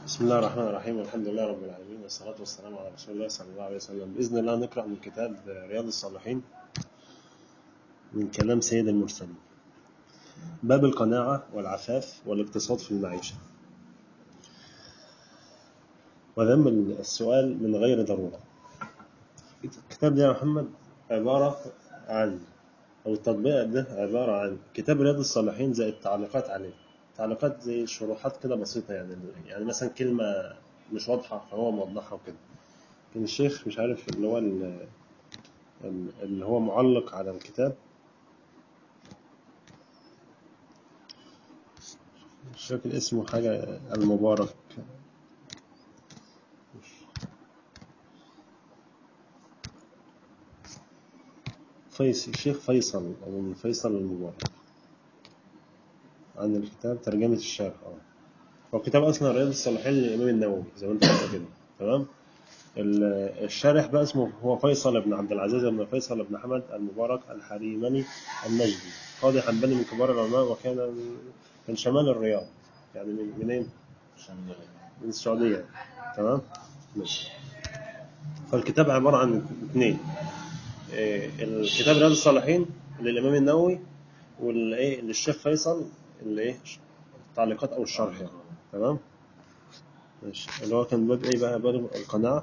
بسم الله الرحمن الرحيم والحمد لله رب العالمين والصلاة والسلام على رسول الله صلى الله عليه وسلم بإذن الله نقرأ من كتاب رياض الصالحين من كلام سيد المرسلين باب القناعة والعفاف والاقتصاد في المعيشة وذم السؤال من غير ضرورة الكتاب ده يا محمد عبارة عن أو التطبيق ده عبارة عن كتاب رياض الصالحين زي التعليقات عليه تعليقات زي شروحات كده بسيطة يعني يعني مثلا كلمة مش واضحة فهو موضحها وكده لكن الشيخ مش عارف اللي هو ال- ال- اللي هو معلق على الكتاب مش فاكر اسمه حاجة المبارك فيصل الشيخ فيصل أو من فيصل المبارك عن الكتاب ترجمة الشرح اه هو الكتاب أصلا رياض الصالحين للإمام النووي زي ما أنت قلت كده تمام ال- الشارح بقى اسمه هو فيصل بن عبد العزيز بن فيصل بن حمد المبارك الحريمني النجدي قاضي حنبلي من كبار العلماء وكان من- من شمال الرياض يعني من منين؟ من السعودية تمام؟ ماشي فالكتاب عبارة عن اثنين إيه، الكتاب رياض الصالحين للإمام النووي والإيه للشيخ فيصل اللي إيه التعليقات أو الشرح يعني تمام؟ ماشي اللي هو كان باب إيه بقى باب القناعة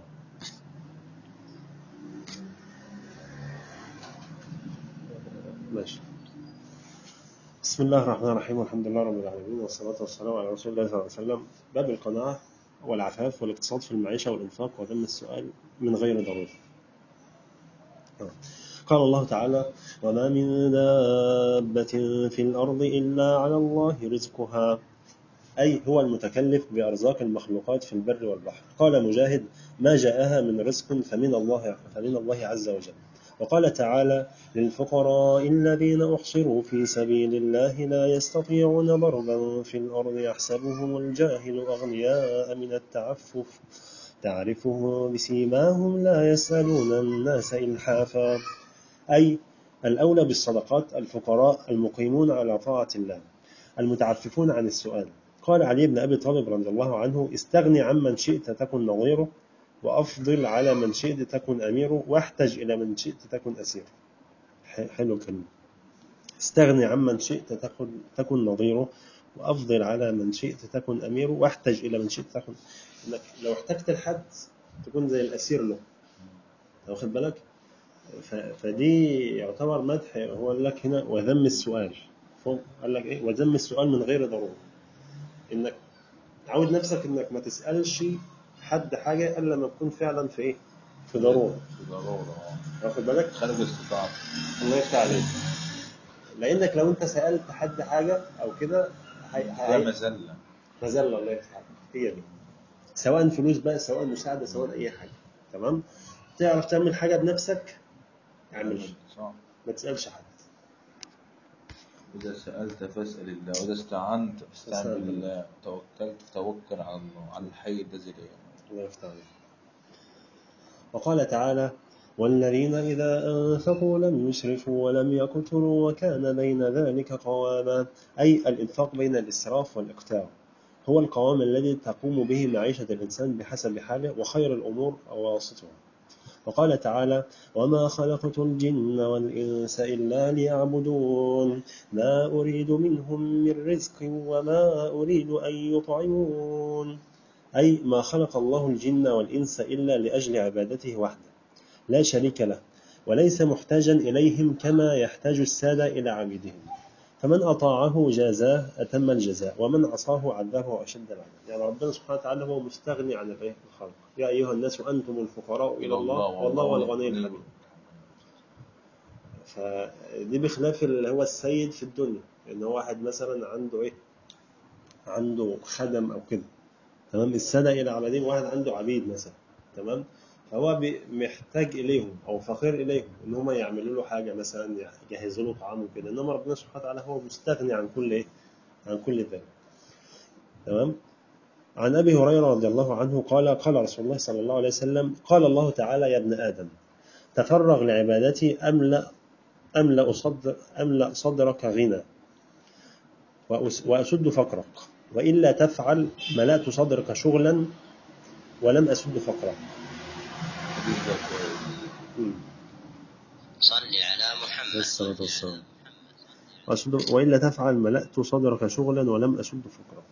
ماشي بسم الله الرحمن الرحيم والحمد لله رب العالمين والصلاة والسلام على رسول الله صلى الله عليه وسلم باب القناعة والعفاف والاقتصاد في المعيشة والإنفاق وذم السؤال من غير ضرورة آه. قال الله تعالى وما من دابة في الأرض إلا على الله رزقها أي هو المتكلف بأرزاق المخلوقات في البر والبحر قال مجاهد ما جاءها من رزق فمن الله فمن الله عز وجل وقال تعالى للفقراء الذين أحصروا في سبيل الله لا يستطيعون ضربا في الأرض يحسبهم الجاهل أغنياء من التعفف تعرفهم بسيماهم لا يسألون الناس إلحافا أي الأولى بالصدقات الفقراء المقيمون على طاعة الله المتعففون عن السؤال قال علي بن أبي طالب رضي الله عنه استغني عمن شئت تكن نظيره وأفضل على من شئت تكن أميره واحتج إلى من شئت تكن أسيره ح- حلو الكلمة استغني عمن شئت تكن, تكن نظيره وأفضل على من شئت تكن أميره واحتج إلى من شئت تكن إنك لو احتجت لحد تكون زي الأسير له واخد بالك ف- فدي يعتبر مدح هو قال لك هنا وذم السؤال فوق قال لك ايه وذم السؤال من غير ضروره انك تعود نفسك انك ما تسالش حد حاجه الا لما تكون فعلا في ايه في ضروره في ضرورة واخد بالك خارج استطاعة الله يفتح عليك لانك لو انت سالت حد حاجه او كده هي- ده هي- مذلة مذله الله يفتح عليك هي دي سواء فلوس بقى سواء مساعده سواء اي حاجه تمام تعرف تعمل حاجه بنفسك اعملها صح ما تسالش حد إذا سألت فاسأل الله وإذا استعنت فاستعن استعن بالله توكلت توكل على الله على الحي الذي لا يموت الله يفتح عليك وقال تعالى والذين إذا أنفقوا لم يسرفوا ولم يقتروا وكان بين ذلك قواما أي الإنفاق بين الإسراف والإقتار هو القوام الذي تقوم به معيشة الإنسان بحسب حاله وخير الأمور أواسطها وقال تعالى وما خلقت الجن والإنس إلا ليعبدون ما أريد منهم من رزق وما أريد أن يطعمون أي ما خلق الله الجن والإنس إلا لأجل عبادته وحده لا شريك له وليس محتاجا إليهم كما يحتاج السادة إلى عبيدهم فمن أطاعه جازاه أتم الجزاء ومن عصاه عذبه وأشد العذاب يعني ربنا سبحانه وتعالى هو مستغني عن الإيه؟ الخلق يا أيها الناس أنتم الفقراء إلى الله والله هو الغني الحميد فدي بخلاف اللي هو السيد في الدنيا ان هو واحد مثلا عنده ايه عنده خدم او كده تمام السادة الى عبيدهم واحد عنده عبيد مثلا تمام فهو بي- محتاج اليهم او فقير اليهم ان هم يعملوا له حاجه مثلا يجهزوا له طعام وكده انما ربنا سبحانه وتعالى هو مستغني عن كل ايه عن كل ذلك تمام عن ابي هريره رضي الله عنه قال قال رسول الله صلى الله عليه وسلم قال الله تعالى يا ابن ادم تفرغ لعبادتي املا املا صدر املا صدرك غنى وأس- واسد فقرك وإلا تفعل ملأت صدرك شغلا ولم أسد فقرا الحديث ده كويس مم. صل على محمد الصلاة والسلام أسد وإلا تفعل ملأت صدرك شغلا ولم أسد فقرا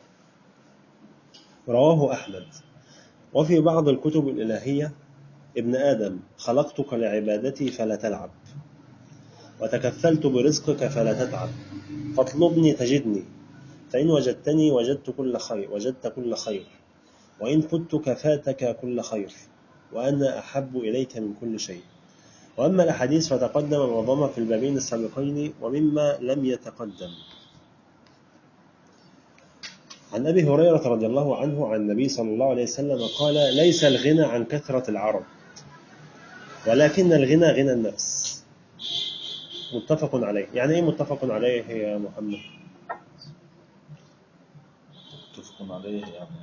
رواه أحمد وفي بعض الكتب الإلهية ابن آدم خلقتك لعبادتي فلا تلعب وتكفلت برزقك فلا تتعب فاطلبني تجدني فإن وجدتني وجدت كل خير وجدت كل خير وإن فتك فاتك كل خير وأنا أحب إليك من كل شيء وأما الأحاديث فتقدم معظمها في البابين السابقين ومما لم يتقدم عن أبي هريرة رضي الله عنه عن النبي صلى الله عليه وسلم قال ليس الغنى عن كثرة العرب ولكن الغنى غنى النفس متفق عليه يعني ايه متفق عليه يا محمد متفق عليه يعني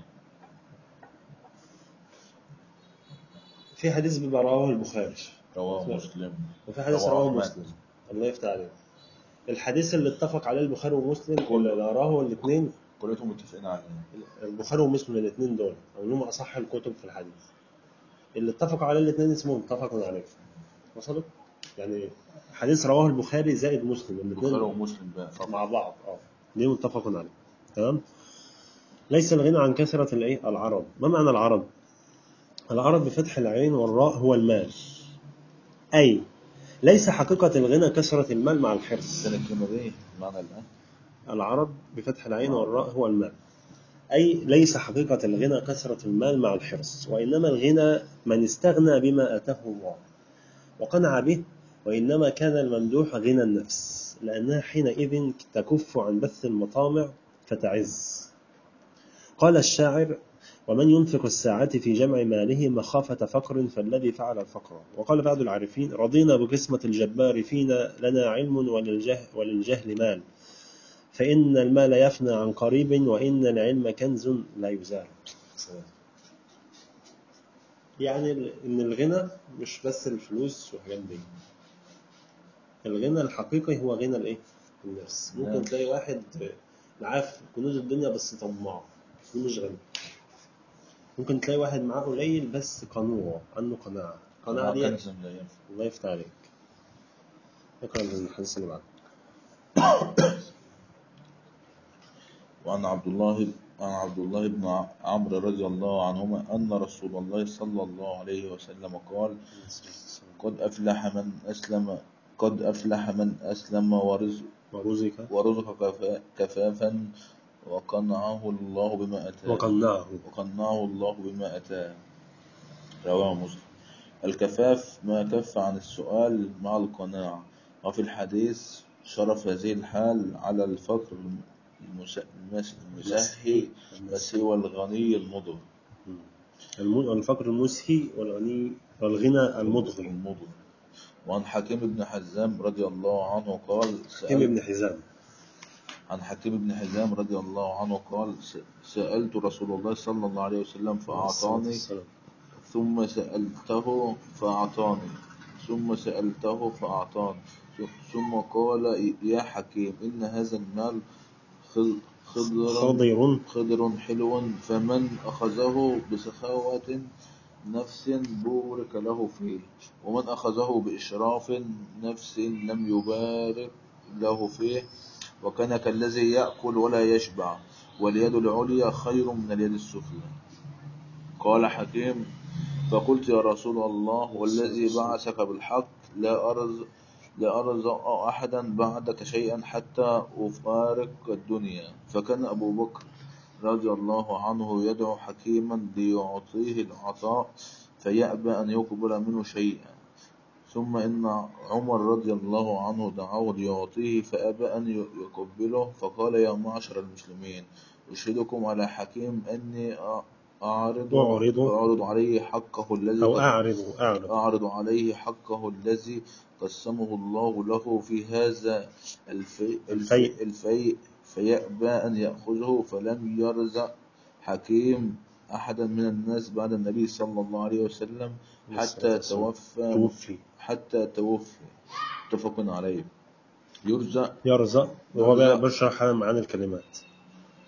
في حديث بيبقى رواه البخاري رواه مسلم وفي حديث رواه رواه أحمد. مسلم الله يفتح عليه الحديث اللي اتفق عليه البخاري ومسلم اللي راه الاثنين كلهم متفقين عليه البخاري ومسلم الاثنين دول او انهم اصح الكتب في الحديث اللي اتفق عليه الاثنين اسمه متفق عليه وصلوا يعني حديث رواه البخاري زائد مسلم البخاري الاثنين ومسلم بقى طبعا مع بعض اه ليه متفق عليه تمام ليس الغنى عن كثرة الايه العرب ما معنى العرب العرب بفتح العين والراء هو المال أي ليس حقيقة الغنى كثرة المال مع الحرص كان الكلمة دي معنى الآن العرب بفتح العين والراء هو المال أي ليس حقيقة الغنى كثرة المال مع الحرص وإنما الغنى من استغنى بما آتاه الله وقنع به وإنما كان الممدوح غنى النفس لأنها حينئذ تكف عن بث المطامع فتعز قال الشاعر ومن ينفق الساعة في جمع ماله مخافة فقر فالذي فعل الفقر وقال بعض العارفين رضينا بقسمة الجبار فينا لنا علم وللجهل, وللجهل مال فإن المال يفنى عن قريب وإن العلم كنز لا يزال يعني ال- إن الغنى مش بس الفلوس والحاجات دي الغنى الحقيقي هو غنى الإيه؟ النفس ممكن نعم. تلاقي واحد معاه كنوز الدنيا بس طماع هو مش غني ممكن تلاقي واحد معاه قليل بس قنوع عنده قناعة قناعة دي كنز لا ينفع الله يفتح عليك اقرأ الحديث اللي بعده وعن عبد الله عن عبد الله بن عمرو رضي الله عنهما أن رسول الله صلى الله عليه وسلم قال قد أفلح من أسلم قد أفلح من أسلم ورزق ورزق ورزق كفا- كفافا وقنعه الله بما أتاه وقنعه وقنعه الله بما أتاه رواه مسلم الكفاف ما كف عن السؤال مع القناعة وفي الحديث شرف هذه الحال على الفقر المس- المس- المسهي مسوى الغني المضر الم- الفقر المسهي والغني والغنى المضغي المضر وعن حكيم بن حزام رضي الله عنه قال حكيم سألت بن حزام عن حكيم بن حزام رضي الله عنه قال س- سألت رسول الله صلى الله عليه وسلم فأعطاني السلام. ثم سألته فأعطاني ثم سألته فأعطاني ثم قال يا حكيم إن هذا المال خض- خضر خضر خضر حلو فمن أخذه بسخاوة نفس بورك له فيه ومن أخذه بإشراف نفس لم يبارك له فيه وكان كالذي يأكل ولا يشبع واليد العليا خير من اليد السفلى قال حكيم فقلت يا رسول الله والذي بعثك بالحق لا أرز لا أرزق أحدا بعدك شيئا حتى أفارق الدنيا فكان أبو بكر رضي الله عنه يدعو حكيما ليعطيه العطاء فيأبى أن يقبل منه شيئا ثم إن عمر رضي الله عنه دعاه ليعطيه فأبى أن يقبله فقال يا معشر المسلمين أشهدكم على حكيم أني أعرض أعرض. أعرض عليه حقه الذي أو أعرض أعرض أعرض عليه حقه الذي قسمه الله له في هذا الفيء, الفيء. الفيء فيأبى أن يأخذه فلم يرزق حكيم أحدا من الناس بعد النبي صلى الله عليه وسلم حتى توفى توفي حتى توفي متفق عليه يرزق يرزق وهو يرزق. بقى بيشرح معاني الكلمات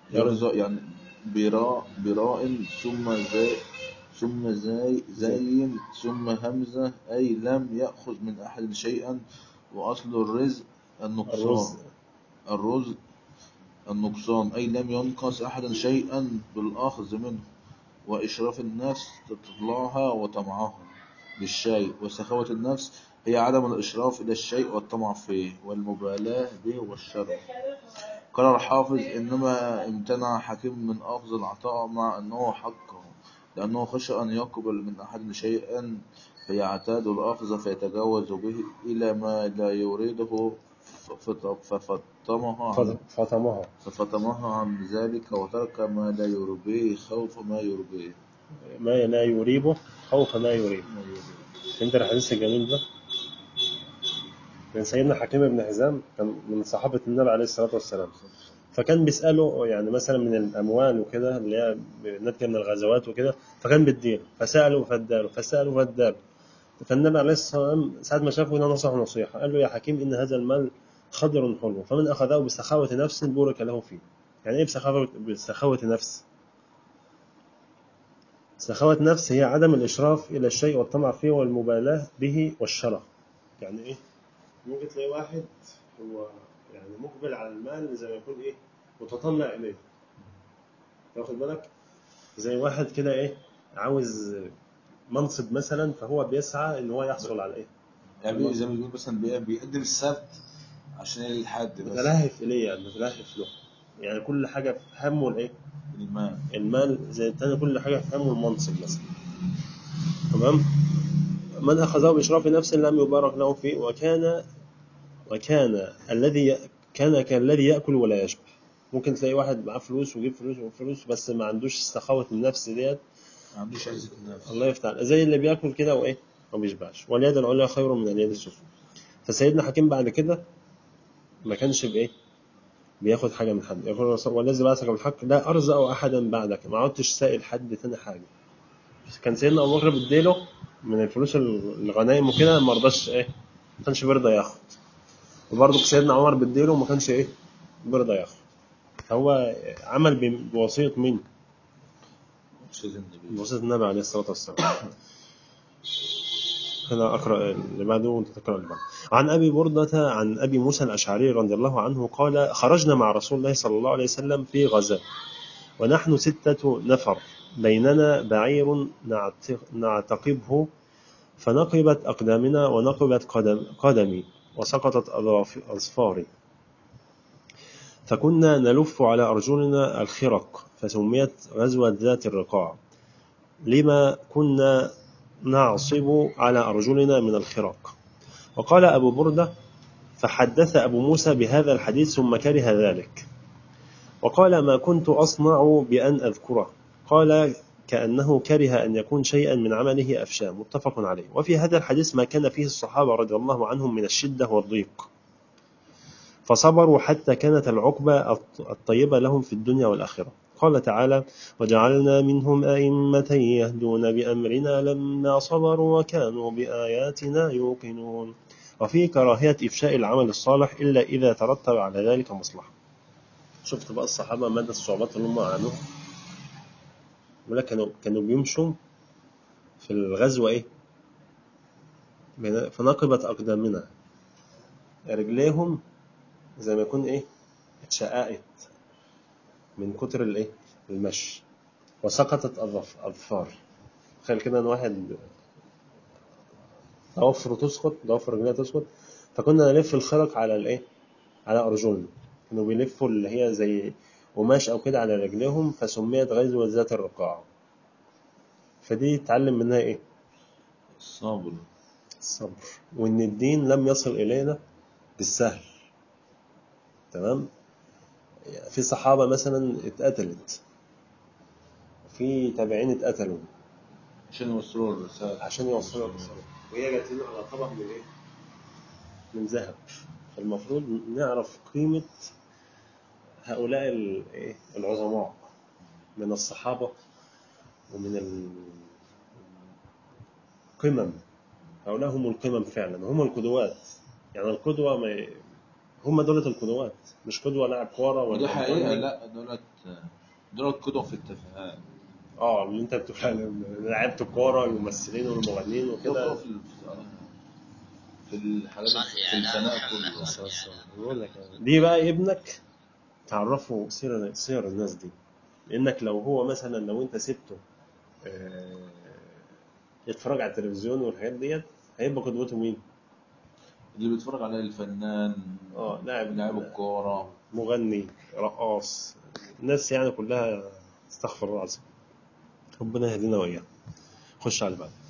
يرزق يعني براء براء ثم زاي ثم زاي زاي ثم همزة أي لم يأخذ من أحد شيئا وأصل الرزق النقصان الرز الرزق النقصان أي لم ينقص أحدا شيئا بالأخذ منه وإشراف النفس تطلعها وطمعها بالشيء وسخاوة النفس هي عدم الإشراف إلى الشيء والطمع فيه والمبالاة به والشر قال الحافظ إنما امتنع حكيم من أخذ العطاء مع أنه حقه لأنه خشى أن يقبل من أحد شيئا فيعتاد الأخذ فيتجاوز به إلى ما لا يريده فط- ففطمها عن فط- فطمها ففطمها عن ذلك وترك ما لا يربيه خوف ما يربيه ما لا يريبه خوف ما يريب ما يربيه فهمت الحديث الجميل ده كان سيدنا حكيم بن حزام كان من صحابة النبي عليه الصلاة والسلام فكان بيسأله يعني مثلا من الأموال وكده اللي هي ناتجة من الغزوات وكده فكان بيديله فسأله فاداله فسأله فاداله فالنبي عليه الصلاة والسلام ساعة ما شافه هنا نصحه نصيحة قال له يا حكيم إن هذا المال خضر حلو فمن أخذه بسخاوة نفس بورك له فيه يعني إيه بسخاوة, بسخاوة نفس سخاوة نفس هي عدم الإشراف إلى الشيء والطمع فيه والمبالاة به والشرف يعني إيه ممكن تلاقي واحد هو يعني مقبل على المال زي ما يكون إيه متطلع إليه واخد بالك زي واحد كده إيه عاوز منصب مثلا فهو بيسعى إن هو يحصل على إيه يعني زي ما بيقول مثلا بي- بيقدم السبت عشان الحد بس متلهف إليه يعني متلهف له يعني كل حاجة في همه الإيه المال المال زي التاني كل حاجة في همه المنصب مثلا تمام من أخذه بإشراف نفس لم يبارك له فيه وكان وكان الذي كان كالذي يأكل ولا يشبع ممكن تلاقي واحد معاه فلوس ويجيب فلوس ويجيب فلوس بس ما عندوش سخاوة النفس ديت ما عندوش عزة النفس الله يفتح عليه. زي اللي بياكل كده وايه ما بيشبعش واليد العليا خير من اليد السفلى فسيدنا حكيم بعد كده ما كانش بايه بياخد حاجه من حد يقول الرسول والذي بعثك بالحق لا ارزق احدا بعدك ما عدتش سائل حد تاني حاجه كان سيدنا ابو بكر بيديله من الفلوس الغنائم وكده ما رضاش ايه ما كانش بيرضى ياخد وبرضه سيدنا عمر بيديله وما كانش ايه بيرضى ياخد هو عمل ب- بوصيه مين؟ سيد النبي بوصيه النبي عليه الصلاه والسلام أنا أقرأ اللي بعده وأنت تقرأ اللي بعده. عن أبي بردة عن أبي موسى الأشعري رضي الله عنه قال خرجنا مع رسول الله صلى الله عليه وسلم في غزاة ونحن ستة نفر بيننا بعير نعت- نعتقبه فنقبت أقدامنا ونقبت قدم قدمي وسقطت أظاف- أظفاري فكنا نلف على أرجلنا الخرق فسميت غزوة ذات الرقاع لما كنا نعصب على أرجلنا من الخرق وقال أبو بردة فحدث أبو موسى بهذا الحديث ثم كره ذلك وقال ما كنت أصنع بأن أذكره قال كأنه كره أن يكون شيئا من عمله أفشى متفق عليه وفي هذا الحديث ما كان فيه الصحابة رضي الله عنهم من الشدة والضيق فصبروا حتى كانت العقبة الطيبة لهم في الدنيا والآخرة قال تعالى وجعلنا منهم أئمة يهدون بأمرنا لما صبروا وكانوا بآياتنا يوقنون وفي كراهية إفشاء العمل الصالح إلا إذا ترتب على ذلك مصلحة شفت بقى الصحابة مدى الصعوبات اللي هم عانوها بيقول لك كانوا كانوا بيمشوا في الغزوة إيه بين- فنقبت أقدامنا رجليهم زي ما يكون إيه اتشققت من كتر الإيه المشي وسقطت أظف- أظفار تخيل كده إن واحد ضوافره تسقط ضوافر رجليه تسقط فكنا نلف الخرق على الإيه على أرجلنا كانوا بيلفوا اللي هي زي قماش أو كده على رجليهم فسميت غزوة ذات الرقاع فدي تعلم منها إيه الصبر الصبر وإن الدين لم يصل إلينا بالسهل تمام في صحابة مثلا اتقتلت في تابعين اتقتلوا عشان يوصلوا الرسالة عشان يوصلوا الرسالة وهي جات لنا على طبق من ايه؟ من ذهب فالمفروض نعرف قيمة هؤلاء ال- إيه؟ العظماء من الصحابة ومن القمم هؤلاء هم القمم فعلا هم القدوات يعني القدوة ما ي- هم دولة القدوات مش قدوة لاعب كورة ولا ودي حقيقة مغني. لا دولت دول كتب في التفاهات اه اللي انت بتقول على لعيبه الكوره الممثلين والمغنيين كده وكده في ال- في الحاجات صلي في على الفناء محمد. كله بس- بس- بقول لك يعني. دي بقى ابنك تعرفه سير سير الناس دي لانك لو هو مثلا لو انت سبته آه، يتفرج على التلفزيون والحاجات ديت هيبقى قدوته مين؟ اللي بيتفرج عليه الفنان اه لاعب لاعب الكورة مغني رقاص الناس يعني كلها استغفر الله العظيم ربنا يهدينا وإياه خش على بعض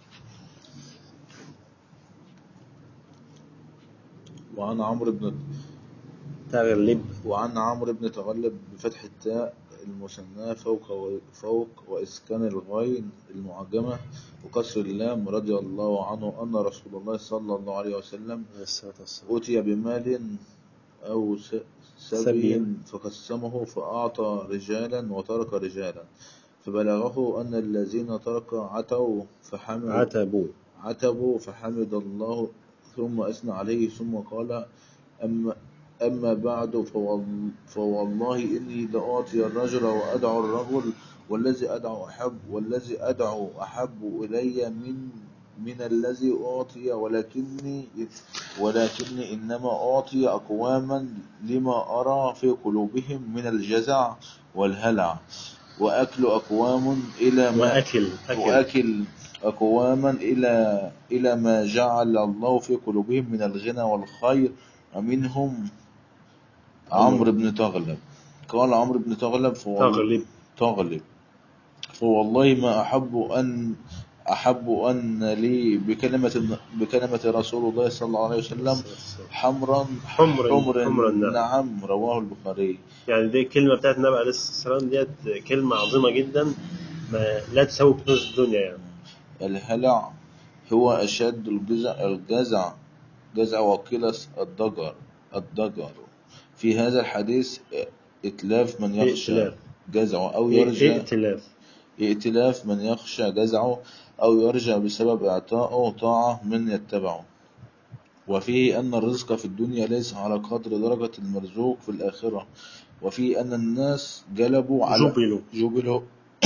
وعن عمرو بن تغلب وعن عمرو بن تغلب بفتح التاء المثناة فوق و... فوق وإسكان الغين المعجمة وكسر اللام رضي الله عنه أن رسول الله صلى الله عليه وسلم عليه الصلاة والسلام أوتي بمال أو س- سبي. سبي فقسمه فأعطى رجالا وترك رجالا فبلغه أن الذين ترك عتوا فحمد عتبوا عتبوا فحمد الله ثم أثنى عليه ثم قال أما أما بعد فوال- فوالله إني لأعطي الرجل وأدعو الرجل والذي أدعو أحب والذي أدعو أحب إلي من من الذي أعطي ولكني ولكني إنما أعطي أقواما لما أرى في قلوبهم من الجزع والهلع وأكل أقوام إلى ما وأكل أكل وأكل أقواما إلى إلى ما جعل الله في قلوبهم من الغنى والخير ومنهم عمرو بن تغلب قال عمرو بن تغلب فوالله تغلب تغلب فوالله ما أحب أن أحب أن لي بكلمة بكلمة رسول الله صلى الله عليه وسلم حمرا حمر حمر حمر النعم نعم رواه البخاري يعني دي الكلمة بتاعت النبي عليه الصلاة والسلام ديت كلمة عظيمة جدا ما لا تساوي كنوز الدنيا يعني الهلع هو أشد الجزع الجزع جزع وكلس الضجر الضجر في هذا الحديث ائتلاف من يخشى ائتلاف. جزعه أو يرجى ائتلاف ائتلاف من يخشى جزعه أو يرجى بسبب إعطائه طاعة من يتبعه وفيه أن الرزق في الدنيا ليس على قدر درجة المرزوق في الآخرة وفيه أن الناس جلبوا على جبلوا جبلوا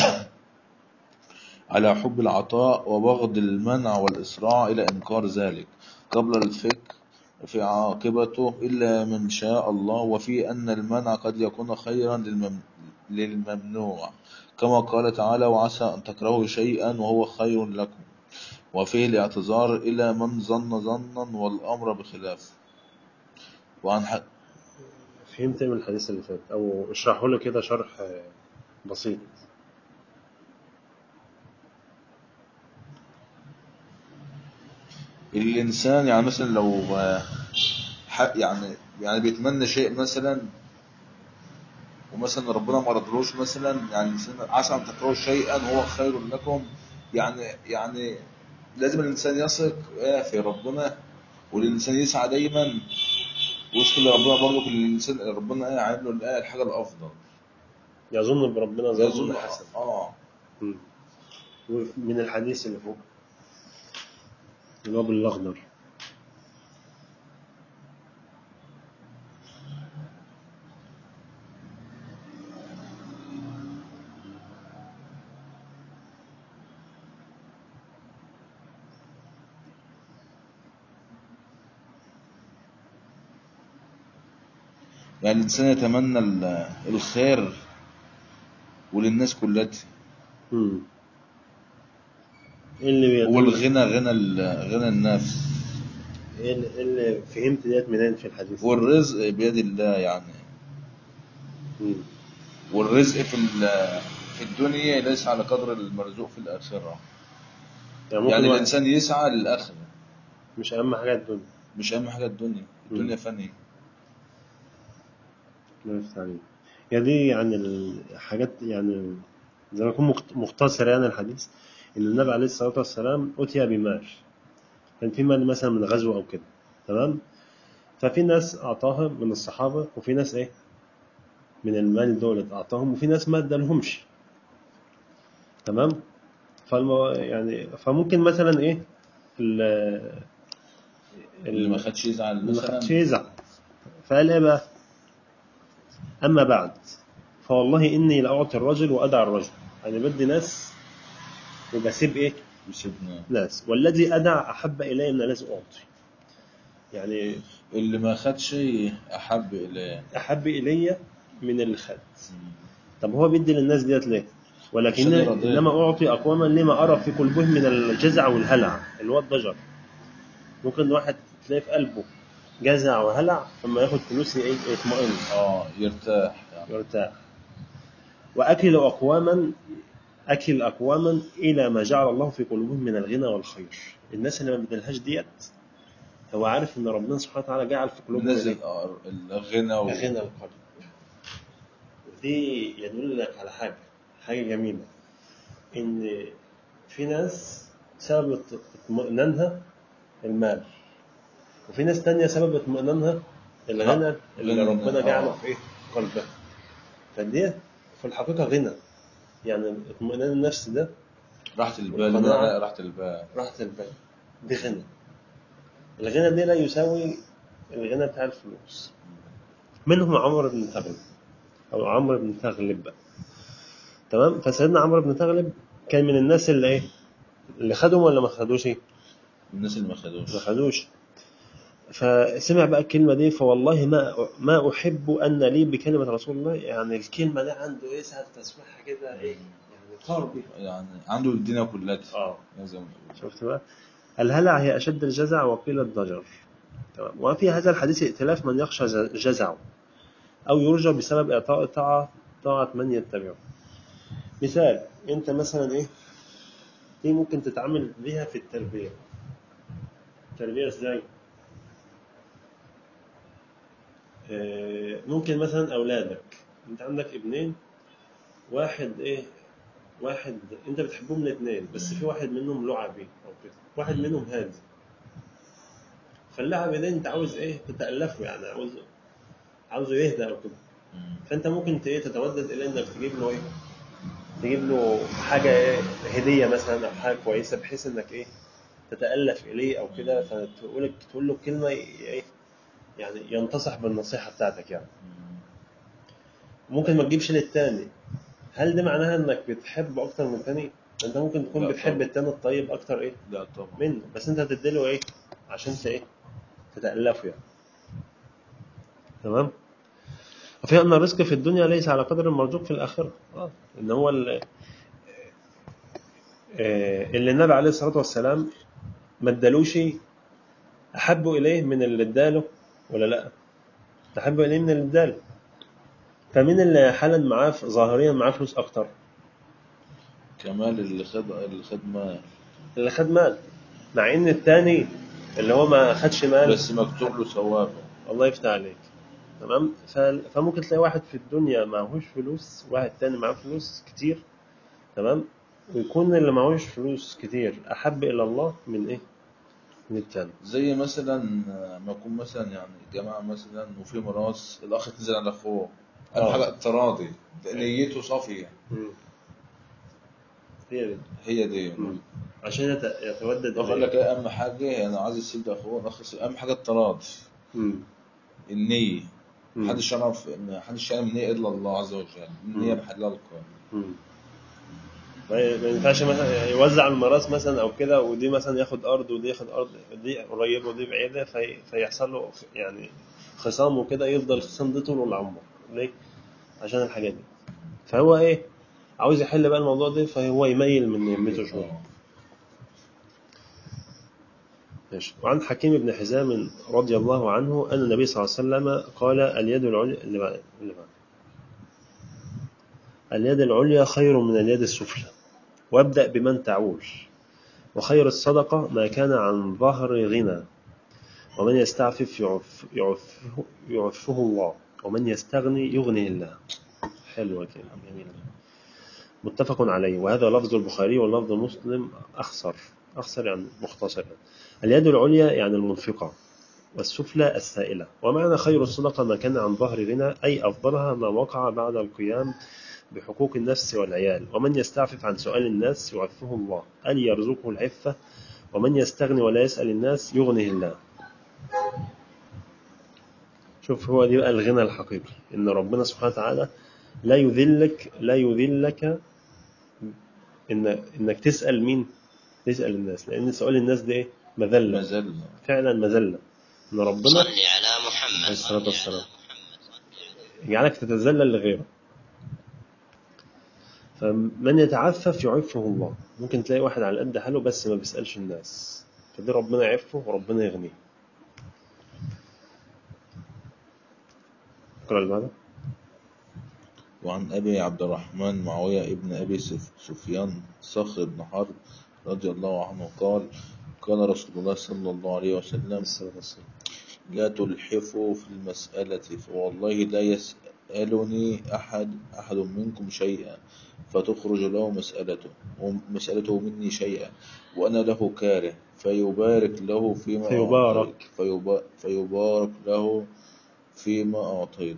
على حب العطاء وبغض المنع والإسراع إلى إنكار ذلك قبل الفكر في عاقبته إلا من شاء الله وفي أن المنع قد يكون خيرا للمم... للممنوع كما قال تعالى وعسى أن تكرهوا شيئا وهو خير لكم وفيه الاعتذار إلى من ظن ظنا والأمر بخلاف وعن ح... فهمت إيه من الحديث اللي فات أو اشرحه لي كده شرح آه، بسيط الإنسان يعني مثلا لو آه، ح- يعني يعني بيتمنى شيء مثلا ومثلا ربنا ما رضلوش مثلا يعني الإنسان عسى أن تكرهوا شيئا وهو خير لكم يعني يعني لازم الإنسان يثق آه، في ربنا والإنسان يسعى دايما ويثق لربنا برضه كل الإنسان ربنا آه عامل له الآية الحاجة الأفضل يظن بربنا ظن يظن حسن آه مم. من الحديث اللي فوق اللي هو بالأخضر يعني الإنسان يتمنى ال- الخير وللناس كلها مم. إيه اللي بيدل والغنى غنى ال- غنى النفس إيه اللي- إيه اللي فهمت ديت منين في الحديث والرزق بيد الله يعني مم. والرزق في ال- في الدنيا ليس على قدر المرزوق في الآخرة يعني ممكن يعني واحد- الإنسان يسعى للآخرة مش أهم حاجة الدنيا مش أهم حاجة الدنيا الدنيا فانية الله يفتح عليك يعني دي يعني الحاجات يعني زي ما يكون مخت- مختصر يعني الحديث ان النبي عليه الصلاه والسلام اتي بمال كان في مال مثلا من غزو او كده تمام ففي ناس اعطاها من الصحابه وفي ناس ايه من المال دول اعطاهم وفي ناس ما ادالهمش تمام فالمو يعني فممكن مثلا ايه ال- اللي ما خدش يزعل اللي ما مثلا خدش يزعل فقال ايه بقى اما بعد فوالله إني لأعطي الرجل وأدع الرجل أنا بدي ناس وبسيب إيه بسيبنا ناس والذي أدع أحب إلي من الذي أعطي يعني اللي ما خد شيء أحب إليه أحب إلي من اللي خد طب هو بيدي للناس ديت ليه؟ ولكن عشان يرضيهم. انما اعطي اقواما لما ارى في قلوبهم من الجزع والهلع اللي هو الضجر ممكن واحد تلاقي في قلبه جزع وهلع لما ياخد فلوس ايه يطمئن اه يرتاح يعني. يرتاح واكل اقواما اكل اقواما الى ما جعل الله في قلوبهم من الغنى والخير الناس اللي ما بدلهاش ديت هو عارف ان ربنا سبحانه وتعالى جعل في قلوبهم نزل إيه؟ آه، الغنى و... غنى القلب ودي يدل لك على حاجة حاجة جميلة إن في ناس سبب اطمئنانها المال وفي ناس تانية سبب اطمئنانها الغنى اللي غنى، ربنا آه. جعله في إيه؟ قلبها فدي في الحقيقة غنى يعني اطمئنان النفس ده راحة البال والقناعة. لا، راحة البال راحة البال دي غنى الغنى دي لا يساوي الغنى بتاع الفلوس منهم عمرو بن تغلب أو عمرو بن تغلب بقى. تمام فسيدنا عمرو بن تغلب كان من الناس اللي إيه اللي خدهم ولا ما خدوش الناس اللي ما خدوش ما خدوش فسمع بقى الكلمة دي فوالله ما ما أحب أن لي بكلمة رسول الله يعني الكلمة دي عنده إيه ساعة تسمعها كده إيه يعني قربي يعني عنده الدنيا كلها آه لازم نقول. شفت بقى الهلع هي أشد الجزع وقيل الضجر تمام وفي هذا الحديث ائتلاف من يخشى ج- جزعه أو يرجى بسبب إعطاء طاعة طاعة من يتبعه مثال أنت مثلا إيه دي ممكن تتعامل بيها في التربية التربية إزاي آه، ممكن مثلا أولادك أنت عندك ابنين واحد إيه واحد أنت بتحبهم الاثنين بس في واحد منهم لعبي أو كده واحد منهم هادي فاللعب ده أنت عاوز إيه تتألفه يعني عاوز عاوزه يهدى أو كده مم. فانت ممكن ت- ايه تتودد اليه انك تجيب له ايه تجيب له حاجه إيه هديه مثلا او حاجه كويسه بحيث انك ايه تتالف اليه او كده فتقول لك تقول له كلمه ي- ايه يعني ينتصح بالنصيحه بتاعتك يعني مم. ممكن ما تجيبش للتاني هل ده معناها انك بتحب اكتر من التاني انت ممكن تكون لا بتحب طبعا. التاني الطيب اكتر ايه لا طبعا منه بس انت هتديله ايه عشان ت- ايه تتالفه يعني تمام وفي ان الرزق في الدنيا ليس على قدر المرزوق في الاخره اه ان هو ال- آه، اللي النبي عليه الصلاه والسلام ما ادالوش احب اليه من اللي اداله ولا لا تحب اليه من اللي اداله فمين اللي حالا معاه ف- ظاهريا معاه فلوس اكتر كمال اللي خد اللي خد مال اللي خد مال مع ان الثاني اللي هو ما خدش مال بس مكتوب له ثوابه الله يفتح عليك تمام ف- فممكن تلاقي واحد في الدنيا معهوش فلوس واحد تاني معاه فلوس كتير تمام ويكون اللي معهوش فلوس كتير احب الى الله من ايه من التاني زي مثلا ما يكون مثلا يعني جماعة مثلا وفي ميراث الأخ تنزل على أخوه أهم آه. حاجة التراضي نيته صافية هي دي هي دي مم. عشان يت- يتودد بقول إليه. لك ايه اهم حاجه انا عايز اسيب ده اخوه الاخ يسيب- اهم حاجه التراضي مم. النيه مم. محدش يعرف محدش يعلم النيه الا الله عز وجل النيه مم. محلها القلب مم. ما ما ينفعش مثلا يوزع الميراث مثلا او كده ودي مثلا ياخد ارض ودي ياخد ارض دي قريبه ودي بعيده في فيحصل له يعني خصام وكده يفضل الخصام ده طول العمر ليه؟ عشان الحاجات دي فهو ايه عاوز يحل بقى الموضوع ده فهو يميل من نيمته شويه آه. ماشي وعن حكيم بن حزام رضي الله عنه أن النبي صلى الله عليه وسلم قال اليد العليا اللي بعد اللي بعد اليد العليا خير من اليد السفلى وابدأ بمن تعول وخير الصدقة ما كان عن ظهر غنى ومن يستعفف يعف يعفه, يعفه الله ومن يستغني يغني الله حلوة كده جميلة متفق عليه وهذا لفظ البخاري ولفظ مسلم أخسر أخسر يعني مختصر يعني. اليد العليا يعني المنفقة والسفلى السائلة ومعنى خير الصدقة ما كان عن ظهر غنى أي أفضلها ما وقع بعد القيام بحقوق النفس والعيال ومن يستعفف عن سؤال الناس يعفه الله أن يرزقه العفة ومن يستغني ولا يسأل الناس يغنيه الله شوف هو دي بقى الغنى الحقيقي إن ربنا سبحانه وتعالى لا يذلك لا يذلك إن إنك تسأل مين؟ تسأل الناس لأن سؤال الناس ده إيه؟ مذلة ما زال فعلا مذلة إن ربنا صل على عليه محمد الصلاة والسلام يجعلك تتذلل لغيره فمن يتعفف يعفه الله ممكن تلاقي واحد على قد حاله بس ما بيسألش الناس فدي ربنا يعفه وربنا يغنيه اقرأ اللي بعده وعن أبي عبد الرحمن معاوية ابن أبي سف- سفيان صخر بن حرب رضي الله عنه قال قال رسول الله صلى الله عليه وسلم الصلاة والسلام لا تلحفوا في المسألة فوالله لا يسألني أحد أحد منكم شيئا فتخرج له مسألته ومسألته مني شيئا وأنا له كاره فيبارك له فيما فيبارك. أعطيت فيبا فيبارك له فيما أعطيت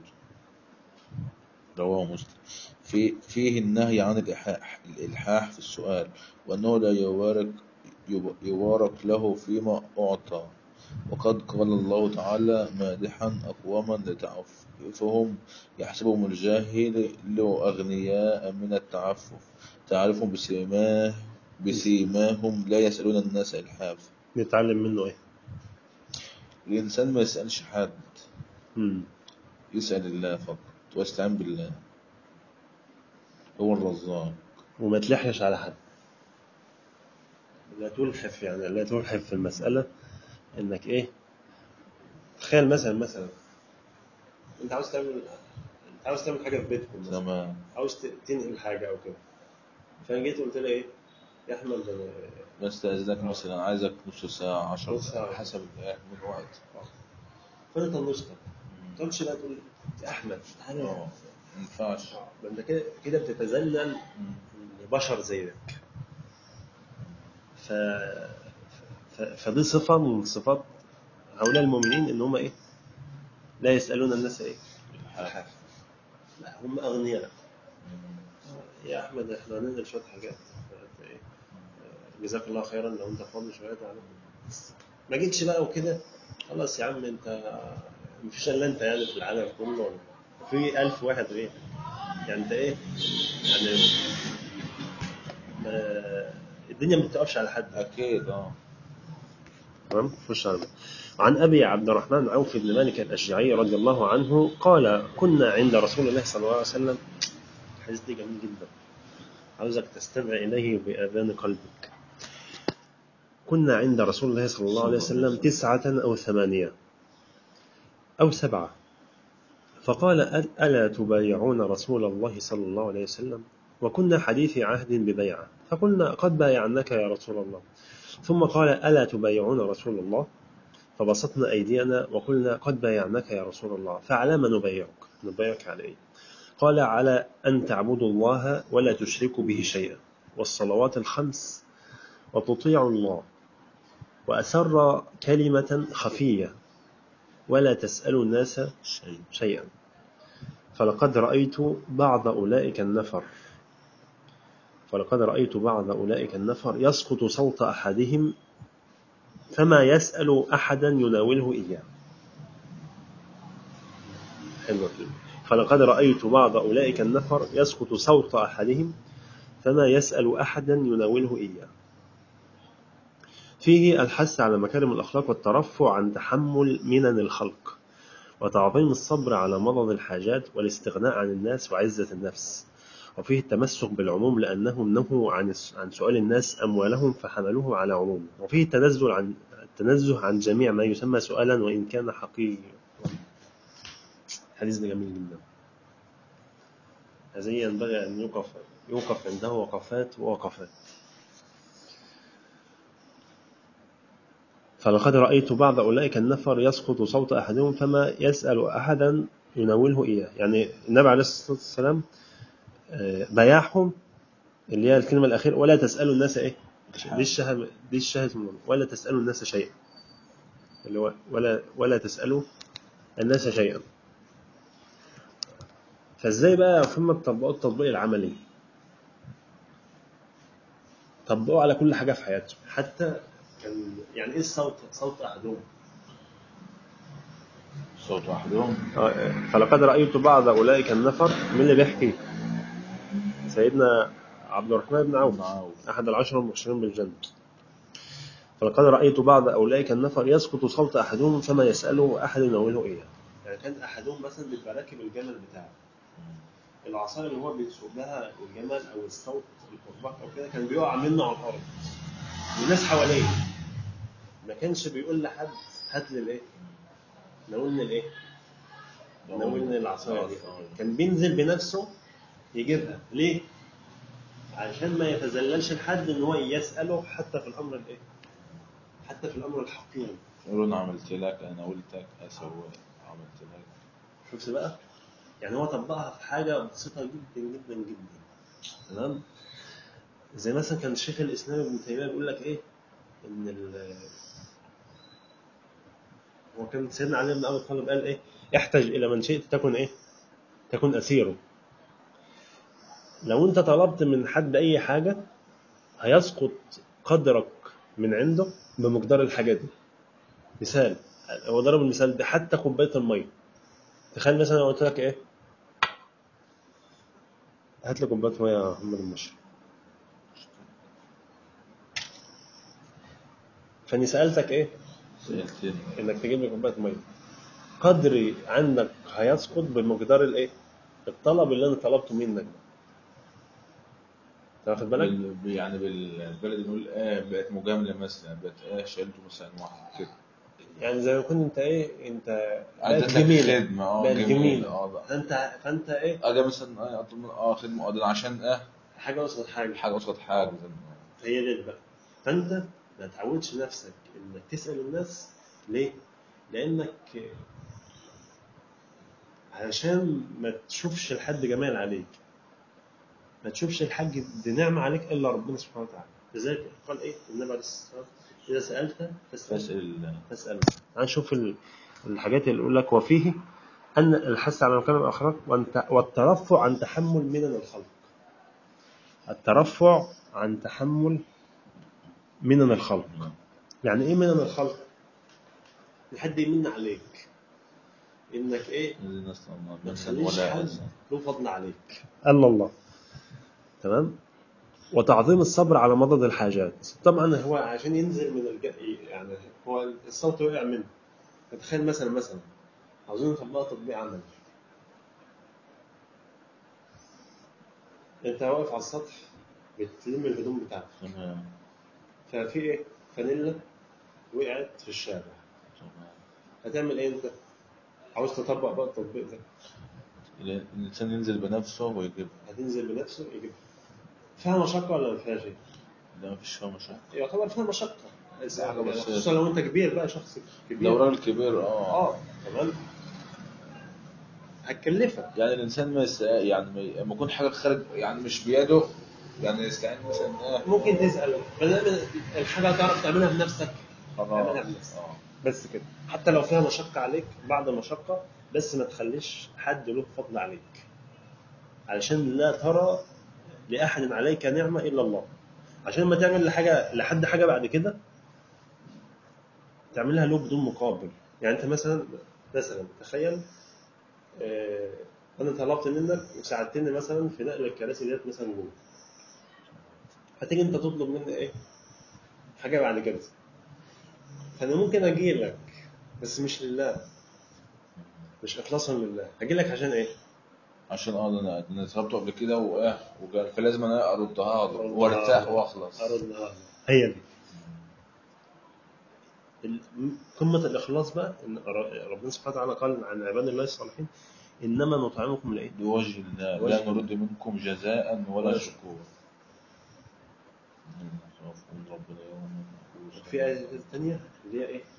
رواه مسلم في فيه النهي عن الإلحاح, الإلحاح في السؤال وأنه لا يبارك يب- يبارك له فيما أعطى وقد قال الله تعالى مادحا أقواما لتعففهم يحسبهم الجاهل لو أغنياء من التعفف تعرفهم بسيماه بسيماهم لا يسألون الناس إلحاف نتعلم منه ايه الإنسان ما يسألش حد مم. يسأل الله فقط واستعين بالله هو الرزاق وما تلحش على حد لا تلحف يعني لا تلحف في المسألة انك ايه تخيل مثلا مثلا انت عاوز تعمل انت عاوز تعمل حاجة في بيتكم مثلا تمام عاوز ت- تنقل حاجة او كده فانا جيت قلت لها ايه يا احمد أنا- بستأذنك مثلا عايزك نص ساعة عشر نص ساعة. حسب من وقت فانا طنشتك ما تقعدش بقى تقول يا احمد تعالى اه ما ينفعش ده انت كده كده بتتذلل مم. لبشر زيك ف... ف... فدي صفة من صفات هؤلاء المؤمنين ان هم ايه لا يسألون الناس ايه الحاف لا هم اغنياء يا احمد احنا هننقل شوية حاجات فأنت ايه جزاك الله خيرا لو انت فاضي شوية تعالى ما جيتش بقى وكده خلاص يا عم انت مفيش الا انت يعني في العالم كله في ألف واحد غير يعني انت ايه يعني ما- الدنيا ما بتقفش على حد أكيد اه تمام خش على عن ابي عبد الرحمن عوف بن مالك الاشجعي رضي الله عنه قال كنا عند رسول الله صلى الله عليه وسلم الحديث ده جميل جدا عاوزك تستمع اليه باذان قلبك كنا عند رسول الله صلى الله عليه وسلم تسعة أو ثمانية أو سبعة فقال أل- ألا تبايعون رسول الله صلى الله عليه وسلم وكنا حديث عهد ببيعة فقلنا قد بايعناك يا رسول الله ثم قال ألا تبايعون رسول الله فبسطنا أيدينا وقلنا قد بايعناك يا رسول الله فعلى ما نبايعك نبايعك على إيه قال على أن تعبدوا الله ولا تشركوا به شيئا والصلوات الخمس وتطيعوا الله وأسر كلمة خفية ولا تسألوا الناس شيء شيئا فلقد رأيت بعض أولئك النفر فلقد رأيت بعض أولئك النفر يسقط صوت أحدهم فما يسأل أحدا يناوله إياه حلوة كده. فلقد رأيت بعض أولئك النفر يسقط صوت أحدهم فما يسأل أحدا يناوله إياه فيه الحث على مكارم الأخلاق والترفع عن تحمل منن الخلق وتعظيم الصبر على مرض الحاجات والاستغناء عن الناس وعزة النفس وفيه التمسك بالعموم لأنهم نهوا عن عن سؤال الناس أموالهم فحملوه على عموم وفيه التنزل عن التنزه عن جميع ما يسمى سؤالا وإن كان حقيقيا حديث ده جميل جدا هذه ينبغي أن يوقف يوقف عنده وقفات ووقفات فلقد رأيت بعض أولئك النفر يسقط صوت أحدهم فما يسأل أحدا يناوله إياه يعني النبي عليه الصلاة والسلام آه، بياعهم اللي هي الكلمة الأخيرة ولا تسألوا الناس إيه دي الشهادة دي الشهادة من الله. ولا تسألوا الناس شيئا اللي هو ولا ولا تسألوا الناس شيئا فازاي بقى ثم تطبقوا التطبيق العملي طبقوا على كل حاجة في حياتهم حتى كان يعني ايه الصوت صوت احدهم صوت أحدهم آه، فلقد رأيت بعض أولئك النفر من اللي بيحكي سيدنا عبد الرحمن بن عوف بن عوف. أحد العشر المبشرين بالجنة فلقد رأيت بعض أولئك النفر يسقط صوت أحدهم فما يسأله أحد ينوله إياه يعني كان أحدهم مثلا بيبقى راكب الجمل بتاعه العصاية اللي هو بيسوق لها الجمل أو الصوت الكرباج أو كده كان بيقع منه على الأرض والناس حواليه ما كانش بيقول لحد هات لي الإيه ناولني الإيه ناولني العصاية دي كان بينزل بنفسه يجيبها ليه؟ عشان ما يتذللش لحد ان هو يساله حتى في الامر الايه؟ حتى في الامر الحقير يقولون عملت لك أنا قلتك أسوي عملت لك شفت بقى؟ يعني هو طبقها في حاجه بسيطه جدا جدا جدا تمام؟ زي مثلا كان الشيخ الاسلام ابن تيميه بيقول لك ايه؟ ان ال هو كان سيدنا علي بن ابي طالب قال ايه؟ احتج الى من شئت تكن ايه؟ تكن اسيره لو انت طلبت من حد اي حاجه هيسقط قدرك من عنده بمقدار الحاجه دي مثال هو ضرب المثال ده حتى كوبايه الميه تخيل مثلا لو قلت لك ايه هات لي كوبايه ميه يا محمد المشري فاني سالتك ايه سألتني انك تجيب لي كوبايه ميه قدري عندك هيسقط بمقدار الايه الطلب اللي انا طلبته منك ده أنت واخد بالك بال... يعني بالبلد نقول اه بقت مجاملة مثلا بقت اه شلته مثلا واحد كده يعني زي ما كنت انت ايه انت بقت عدت لك جميله خدمة اه بقت جميلة جميله اه بقى فانت فانت ايه اجي مثلا اه اطلب من- اه خدمة اه ده عشان اه حاجه وصلت حاجه حاجة قصاد حاجة زي ما- هي دي بقى فانت ما تعودش نفسك انك تسال الناس ليه؟ لانك علشان ما تشوفش الحد جمال عليك ما تشوفش الحاج دي نعمه عليك الا ربنا سبحانه وتعالى لذلك قال ايه النبي عليه الصلاه والسلام اذا سالت فاسال فاسأل الله فاسال تعال نشوف ال- الحاجات اللي يقول لك وفيه ان الحث على مكان الاخلاق والت- والترفع عن تحمل منن الخلق الترفع عن تحمل منن الخلق يعني ايه منن الخلق لحد يمن عليك انك ايه الناس ما تخليش ولا حد أذى. له فضل عليك الله الله تمام وتعظيم الصبر على مضض الحاجات طبعا هو عشان ينزل من الج... يعني هو الصوت وقع منه تخيل مثلا مثلا عاوزين نطبقها تطبيق عملي انت واقف على السطح بتلم الهدوم بتاعتك تمام ففي ايه فانيلا وقعت في الشارع تمام هتعمل ايه انت عاوز تطبق بقى التطبيق ده الإنسان ينزل بنفسه ويجيب هتنزل بنفسه يجيبها فيها مشقة ولا ما فيهاش ايه؟ ده مفيش فيها مشاكل يعتبر فيها مشقة حاجة بسيطة. خصوصا لو انت كبير بقى شخص كبير لو راجل كبير اه اه تمام هتكلفك يعني الإنسان ما يست... يعني ما- لما يكون حاجة خارج يعني مش بيده يعني يستعين مثلا اه ممكن تسأل بدل الحاجة هتعرف تعملها بنفسك اعملها خلاص بنفسك اه بس كده حتى لو فيها مشقة عليك بعض المشقة بس ما تخليش حد له فضل عليك علشان لا ترى لأحد عليك نعمة إلا الله عشان ما تعمل لحاجة لحد حاجة بعد كده تعملها له بدون مقابل يعني أنت مثلا مثلا تخيل آه، أنا طلبت منك وساعدتني مثلا في نقل الكراسي ديت مثلا جوه هتيجي أنت تطلب مني إيه؟ حاجة بعد كده فأنا ممكن أجي لك بس مش لله مش إخلاصا لله هجي لك عشان إيه؟ عشان اه انا انا طلبته قبل كده واه وقال فلازم انا اردها له أردها وارتاح له. واخلص أردنا هي دي ال- قمة الإخلاص بقى إن ر- ربنا سبحانه وتعالى قال عن عباد الله الصالحين إنما نطعمكم لإيه؟ بوجه الله بوجه لا نريد منكم جزاء ولا ولا شكور نخافكم ربنا يوما عبوسا. في آية ثانية اللي هي إيه؟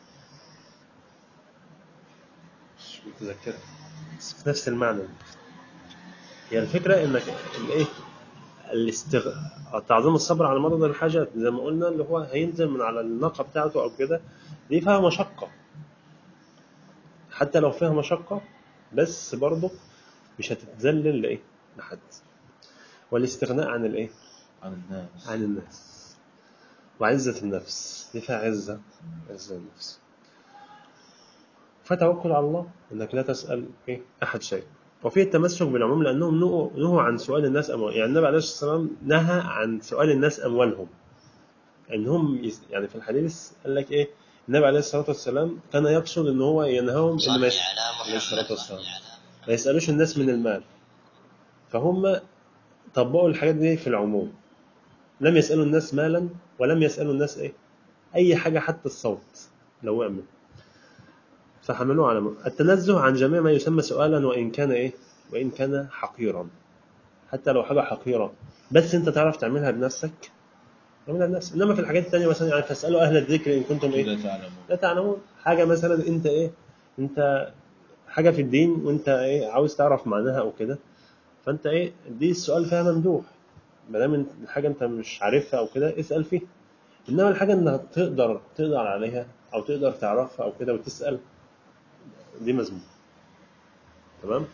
مش متذكرها بس في نفس المعنى هي الفكرة إنك الإيه؟ الاستغ... تعظيم الصبر على مرض الحاجات زي ما قلنا اللي هو هينزل من على الناقة بتاعته أو كده دي فيها مشقة حتى لو فيها مشقة بس برضه مش هتتذلل لإيه؟ لحد والاستغناء عن الإيه؟ عن الناس عن الناس وعزة النفس دي فيها عزة عزة النفس فتوكل على الله انك لا تسال ايه احد شيء وفيه التمسك بالعموم لانهم نهوا نهوا عن سؤال الناس اموال يعني النبي عليه الصلاه والسلام نهى عن سؤال الناس اموالهم انهم يس- يعني في الحديث قال لك ايه النبي عليه الصلاه والسلام كان يقصد ان هو ينهاهم ان صل ما يس- على عليه الصلاه محمد والسلام ما يسالوش الناس من المال فهم طبقوا الحاجات دي في العموم لم يسالوا الناس مالا ولم يسالوا الناس ايه اي حاجه حتى الصوت لو وقع منه فحملوه على م- التنزه عن جميع ما يسمى سؤالا وان كان ايه وان كان حقيرا حتى لو حاجه حقيره بس انت تعرف تعملها بنفسك اعملها بنفسك انما في الحاجات التانية مثلا يعني فاسالوا اهل الذكر ان كنتم ايه لا تعلمون لا تعلمون حاجه مثلا انت ايه انت حاجه في الدين وانت ايه عاوز تعرف معناها او كده فانت ايه دي السؤال فيها ممدوح ما دام انت- الحاجه انت مش عارفها او كده اسال فيها انما الحاجه انك تقدر تقدر عليها او تقدر تعرفها او كده وتسال دي مذموم تمام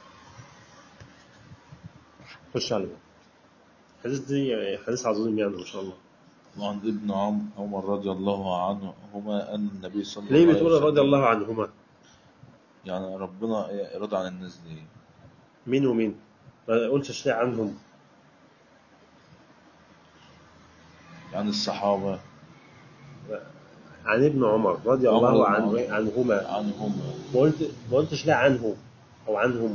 خش على الحديث دي حديث عظيم يعني ما شاء الله وعن ابن عم- عمر رضي الله عنهما أن النبي صلى الله ليه عليه بتقول وسلم رضي الله عنهما يعني ربنا رضى عن الناس دي مين ومين ما قلتش ليه عنهم يعني الصحابة عن ابن عمر رضي عمر الله بن عنه عمر. عنهما عنهم ما قلت ما قلتش ليه عنه او عنهم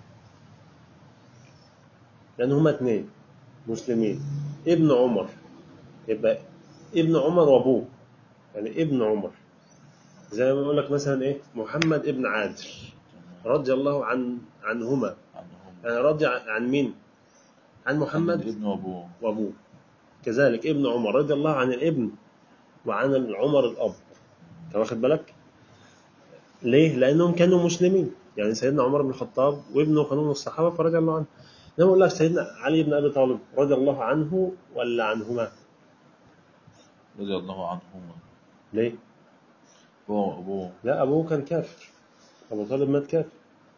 لان هما اثنين مسلمين ابن عمر يبقى ابن عمر وابوه يعني ابن عمر زي ما بيقول لك مثلا ايه محمد ابن عادل رضي الله عن عنهما عنهم يعني رضي عن عن مين عن محمد ابن وأبوه وابوه كذلك ابن عمر رضي الله عن الابن وعن العمر الاب انت واخد بالك ليه لانهم كانوا مسلمين يعني سيدنا عمر بن الخطاب وابنه كانوا من الصحابه فرضي الله عنه انما اقول لك سيدنا علي بن ابي طالب رضي الله عنه ولا عنهما رضي الله عنهما ليه هو وأبوه لا ابوه كان كافر ابو طالب مات كافر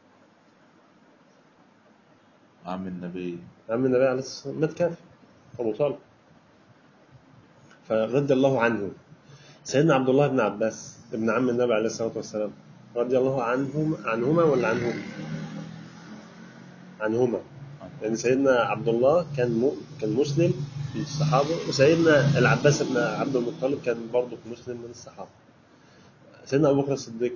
عم النبي عم النبي عليه الصلاه والسلام مات كافر ابو طالب فرضي الله عنه سيدنا عبد الله بن عباس ابن عم النبي عليه الصلاه والسلام رضي الله عنهم عنهما ولا عنهم عنهما لأن سيدنا عبد الله كان م... كان مسلم من الصحابة وسيدنا العباس بن عبد المطلب كان برضه مسلم من الصحابة سيدنا أبو بكر الصديق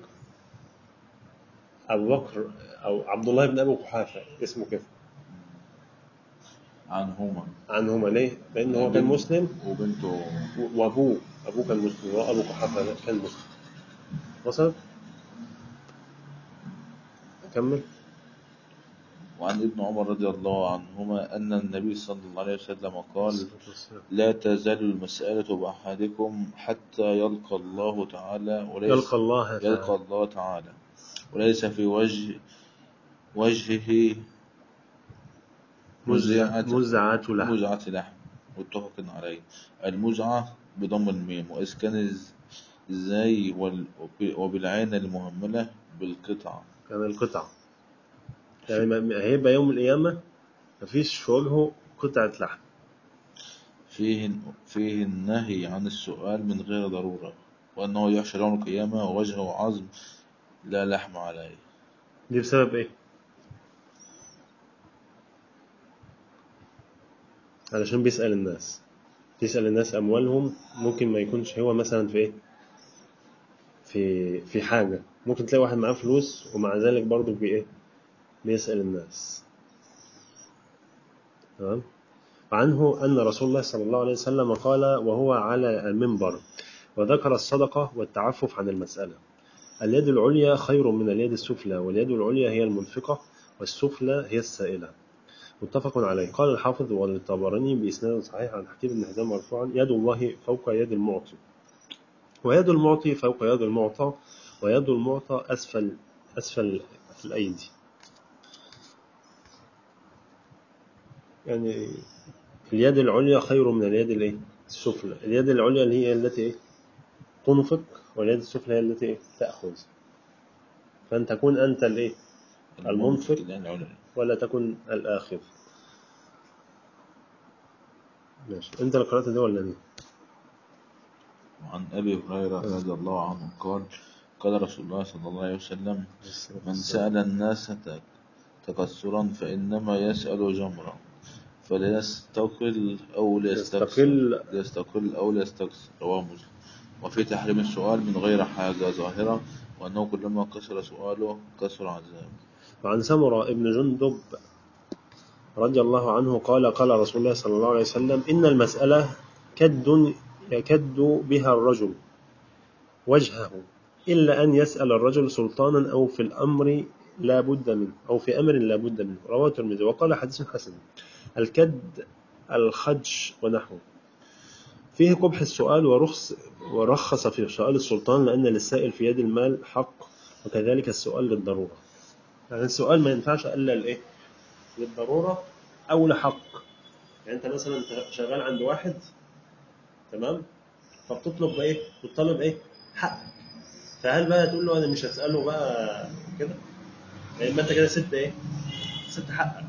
أبو بكر أو عبد الله بن أبي قحافة اسمه كده عنهما عنهما ليه؟ لأن هو كان مسلم وبنته و- وأبوه أبوه كان مسلم وأبو قحافة كان مسلم وصلت؟ أكمل؟ وعن ابن عمر رضي الله عنهما أن النبي صلى الله عليه وسلم قال لا تزال المسألة بأحدكم حتى يلقى الله تعالى وليس يلقى الله تعالى. يلقى الله تعالى وليس في وجه وجهه مزعة مزعة لحم مزعة لحم متفق عليه المزعة بضم الميم وإسكان الز- الزاي وال- وبالعين المهملة بالقطعة كان القطعة يعني ما- ما- هيبقى يوم القيامة مفيش في وجهه قطعة لحم فيه فيه النهي عن السؤال من غير ضرورة وأنه يحشر يوم القيامة ووجهه عظم لا لحم عليه دي بسبب ايه؟ علشان بيسأل الناس بيسأل الناس أموالهم ممكن ما يكونش هو مثلا في ايه؟ في في حاجة ممكن تلاقي واحد معاه فلوس ومع ذلك برضه بي ايه؟ بيسأل الناس تمام؟ وعنه أن رسول الله صلى الله عليه وسلم قال وهو على المنبر وذكر الصدقة والتعفف عن المسألة اليد العليا خير من اليد السفلى واليد العليا هي المنفقة والسفلى هي السائلة متفق عليه قال الحافظ والطبراني بإسناد صحيح عن حكيم بن حزام مرفوعا يد الله فوق يد المعطي ويد المعطي فوق يد المعطى ويد المعطى أسفل أسفل الأيدي يعني اليد العليا خير من اليد الايه السفلى اليد العليا اللي هي التي ايه تنفق واليد السفلى هي التي ايه تأخذ فأن تكون أنت الايه المنفق. العلم. ولا تكن الآخذ ماشي أنت اللي قرأت ده ولا دي؟ وعن أبي هريرة رضي الله عنه قال قال رسول الله صلى الله عليه وسلم من سأل الناس تك- تكسرا فإنما يسأل جمرا فليستقل أو ليستكثر يستقل ليستقل أو ليستكثر رواه مسلم وفي تحريم السؤال من غير حاجة ظاهرة وأنه كلما كسر سؤاله كسر عذابه وعن سمرة ابن جندب رضي الله عنه قال قال رسول الله صلى الله عليه وسلم إن المسألة كد يكد بها الرجل وجهه إلا أن يسأل الرجل سلطانا أو في الأمر لا بد منه أو في أمر لا بد منه رواه الترمذي وقال حديث حسن الكد الخدش ونحوه فيه قبح السؤال ورخص ورخص في سؤال السلطان لأن للسائل في يد المال حق وكذلك السؤال للضرورة يعني السؤال ما ينفعش إلا لإيه؟ للضرورة أو لحق يعني أنت مثلا أنت شغال عند واحد تمام فبتطلب إيه؟ بتطلب إيه؟ حق فهل بقى تقول له أنا مش هسأله بقى كده؟ يعني ما أنت كده سبت إيه؟ سبت حقك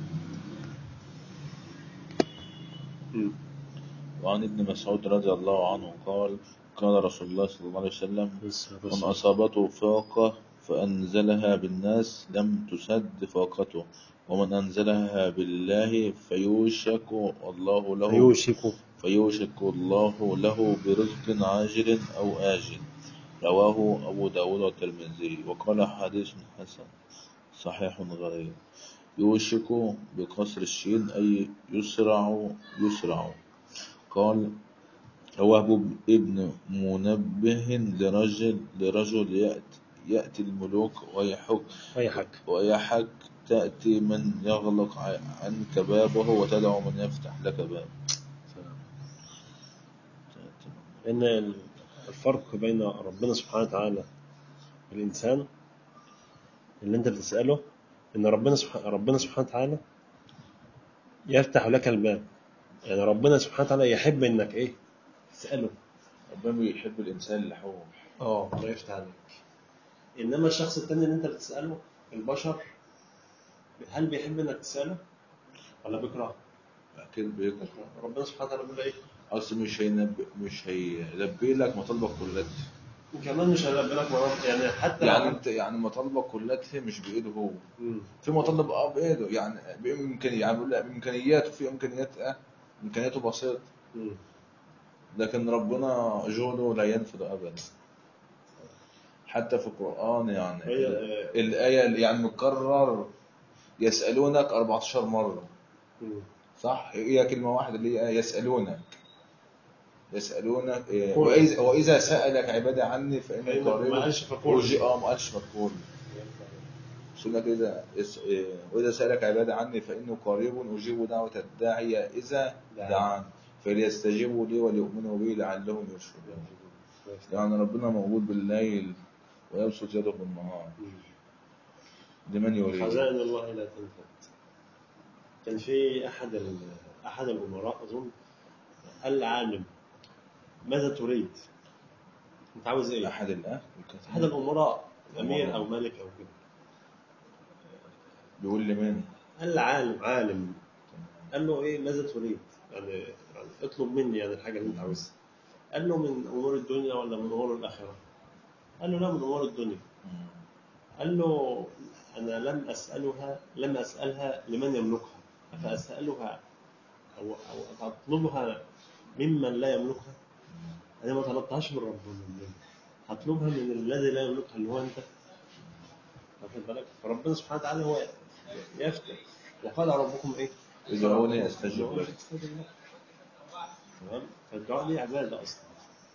مم. وعن ابن مسعود رضي الله عنه قال قال رسول الله صلى الله عليه وسلم من أصابته فاقة فأنزلها بالناس لم تسد فاقته ومن أنزلها بالله فيوشك الله له يوشك فيوشك الله له برزق عاجل أو آجل رواه أبو داود والترمذي وقال حديث حسن صحيح غريب يوشك بقصر الشين أي يسرع يسرع قال رواه ابن منبه لرجل لرجل يأتي, يأتي الملوك ويحك ويحك ويحك تأتي من يغلق عنك بابه وتدعو من يفتح لك باب تأتي من- لأن الفرق بين ربنا سبحانه وتعالى والإنسان اللي أنت بتسأله إن ربنا سبحانه ربنا سبحانه وتعالى يفتح لك الباب يعني ربنا سبحانه وتعالى يحب إنك إيه تسأله ربنا بيحب الإنسان اللي هو اه الله يفتح عليك انما الشخص التاني اللي انت بتساله البشر هل بيحب انك تساله ولا بيكره أكيد بيكره ربنا سبحانه وتعالى بيقول ايه أصل مش هينبي مش هيلبي لك مطالبك كلها وكمان مش هيلبي لك مرض يعني حتى يعني لو- انت يعني مطالبك كلها مش بايده هو مم. في مطالب اه بايده يعني بامكانيات يعني بقول لك بامكانياته في امكانيات اه امكانياته بسيطه مم. لكن ربنا جهده لا ينفذ ابدا حتى في القران يعني هي آه، الايه اللي يعني مكرر يسالونك 14 مره مم. صح هي كلمه واحده اللي هي يسالونك يسالونك إيه، قل. واذا واذا سالك عبادي عني فاني فإنك قريب ما قالش فقول. أجي- اه ما قالش فقول سنة إذا إس- إيه، وإذا سألك عبادي عني فإنه قريب أجيب دعوة الداعية إذا دعان. دعان فليستجيبوا لي وليؤمنوا بي لعلهم يرشدون يعني ربنا موجود بالليل ويبسط يده بالنهار لمن يريد خزائن الله لا تنفد كان في احد ال- احد الامراء اظن قال العالم ماذا تريد؟ انت عاوز ايه؟ أحد الأهل احد الامراء امير أمراء. او ملك او كده بيقول لمن قال عالم عالم قال له ايه ماذا تريد؟ يعني, يعني اطلب مني يعني الحاجه اللي انت عاوزها. قال له من امور الدنيا ولا من امور الاخره؟ قال له لا من امور الدنيا. قال له انا لم اسالها لم اسالها لمن يملكها افاسالها او او اطلبها ممن لا يملكها؟ انا ما طلبتهاش من ربنا هطلبها من الذي لا يملكها اللي هو انت. واخد بالك؟ فربنا سبحانه وتعالى هو يفتح وقال ربكم ايه؟ ادعوني أستجب ادعوني لكم استجب لكم. تمام؟ فالدعاء دي عباده اصلا.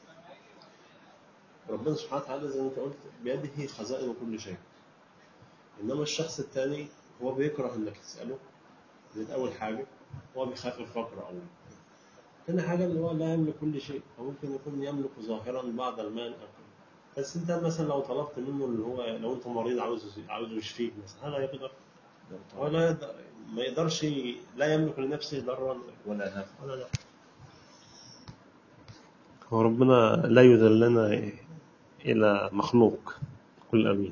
ربنا سبحانه وتعالى زي ما انت قلت بيده خزائن كل شيء. انما الشخص الثاني هو بيكره انك تساله من اول حاجه هو بيخاف الفقر او ثاني حاجه ان هو لا يملك كل شيء فممكن يكون يملك ظاهرا بعض المال او كده. بس انت مثلا لو طلبت منه اللي هو لو انت مريض عاوز عاوز يشفيك مثلا هذا يقدر هو لا يقدر ما يقدرش لا يملك لنفسه ضرا ولا نفع ولا لا هو ربنا لا يذلنا إلى مخلوق كل أمين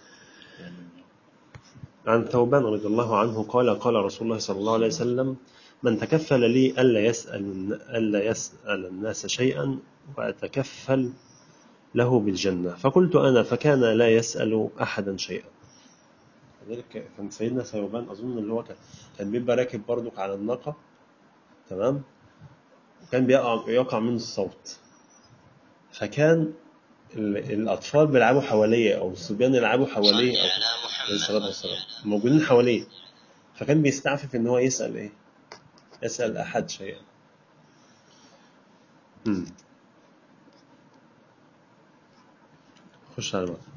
عن ثوبان رضي الله عنه قال قال رسول الله صلى الله عليه وسلم من تكفل لي ألا يسأل ألا يسأل الناس شيئا وأتكفل له بالجنة فقلت أنا فكان لا يسأل أحدا شيئا لذلك كان سيدنا ثوبان أظن اللي هو كان كان بيبقى راكب برضك على الناقة تمام وكان بيقع يقع منه الصوت فكان ال- الأطفال بيلعبوا حواليه أو الصبيان يلعبوا حواليه صل أو على عليه الصلاة محمد والسلام موجودين حواليه فكان بيستعفف إن هو يسأل إيه؟ يسأل أحد شيئا مم. خش على بعض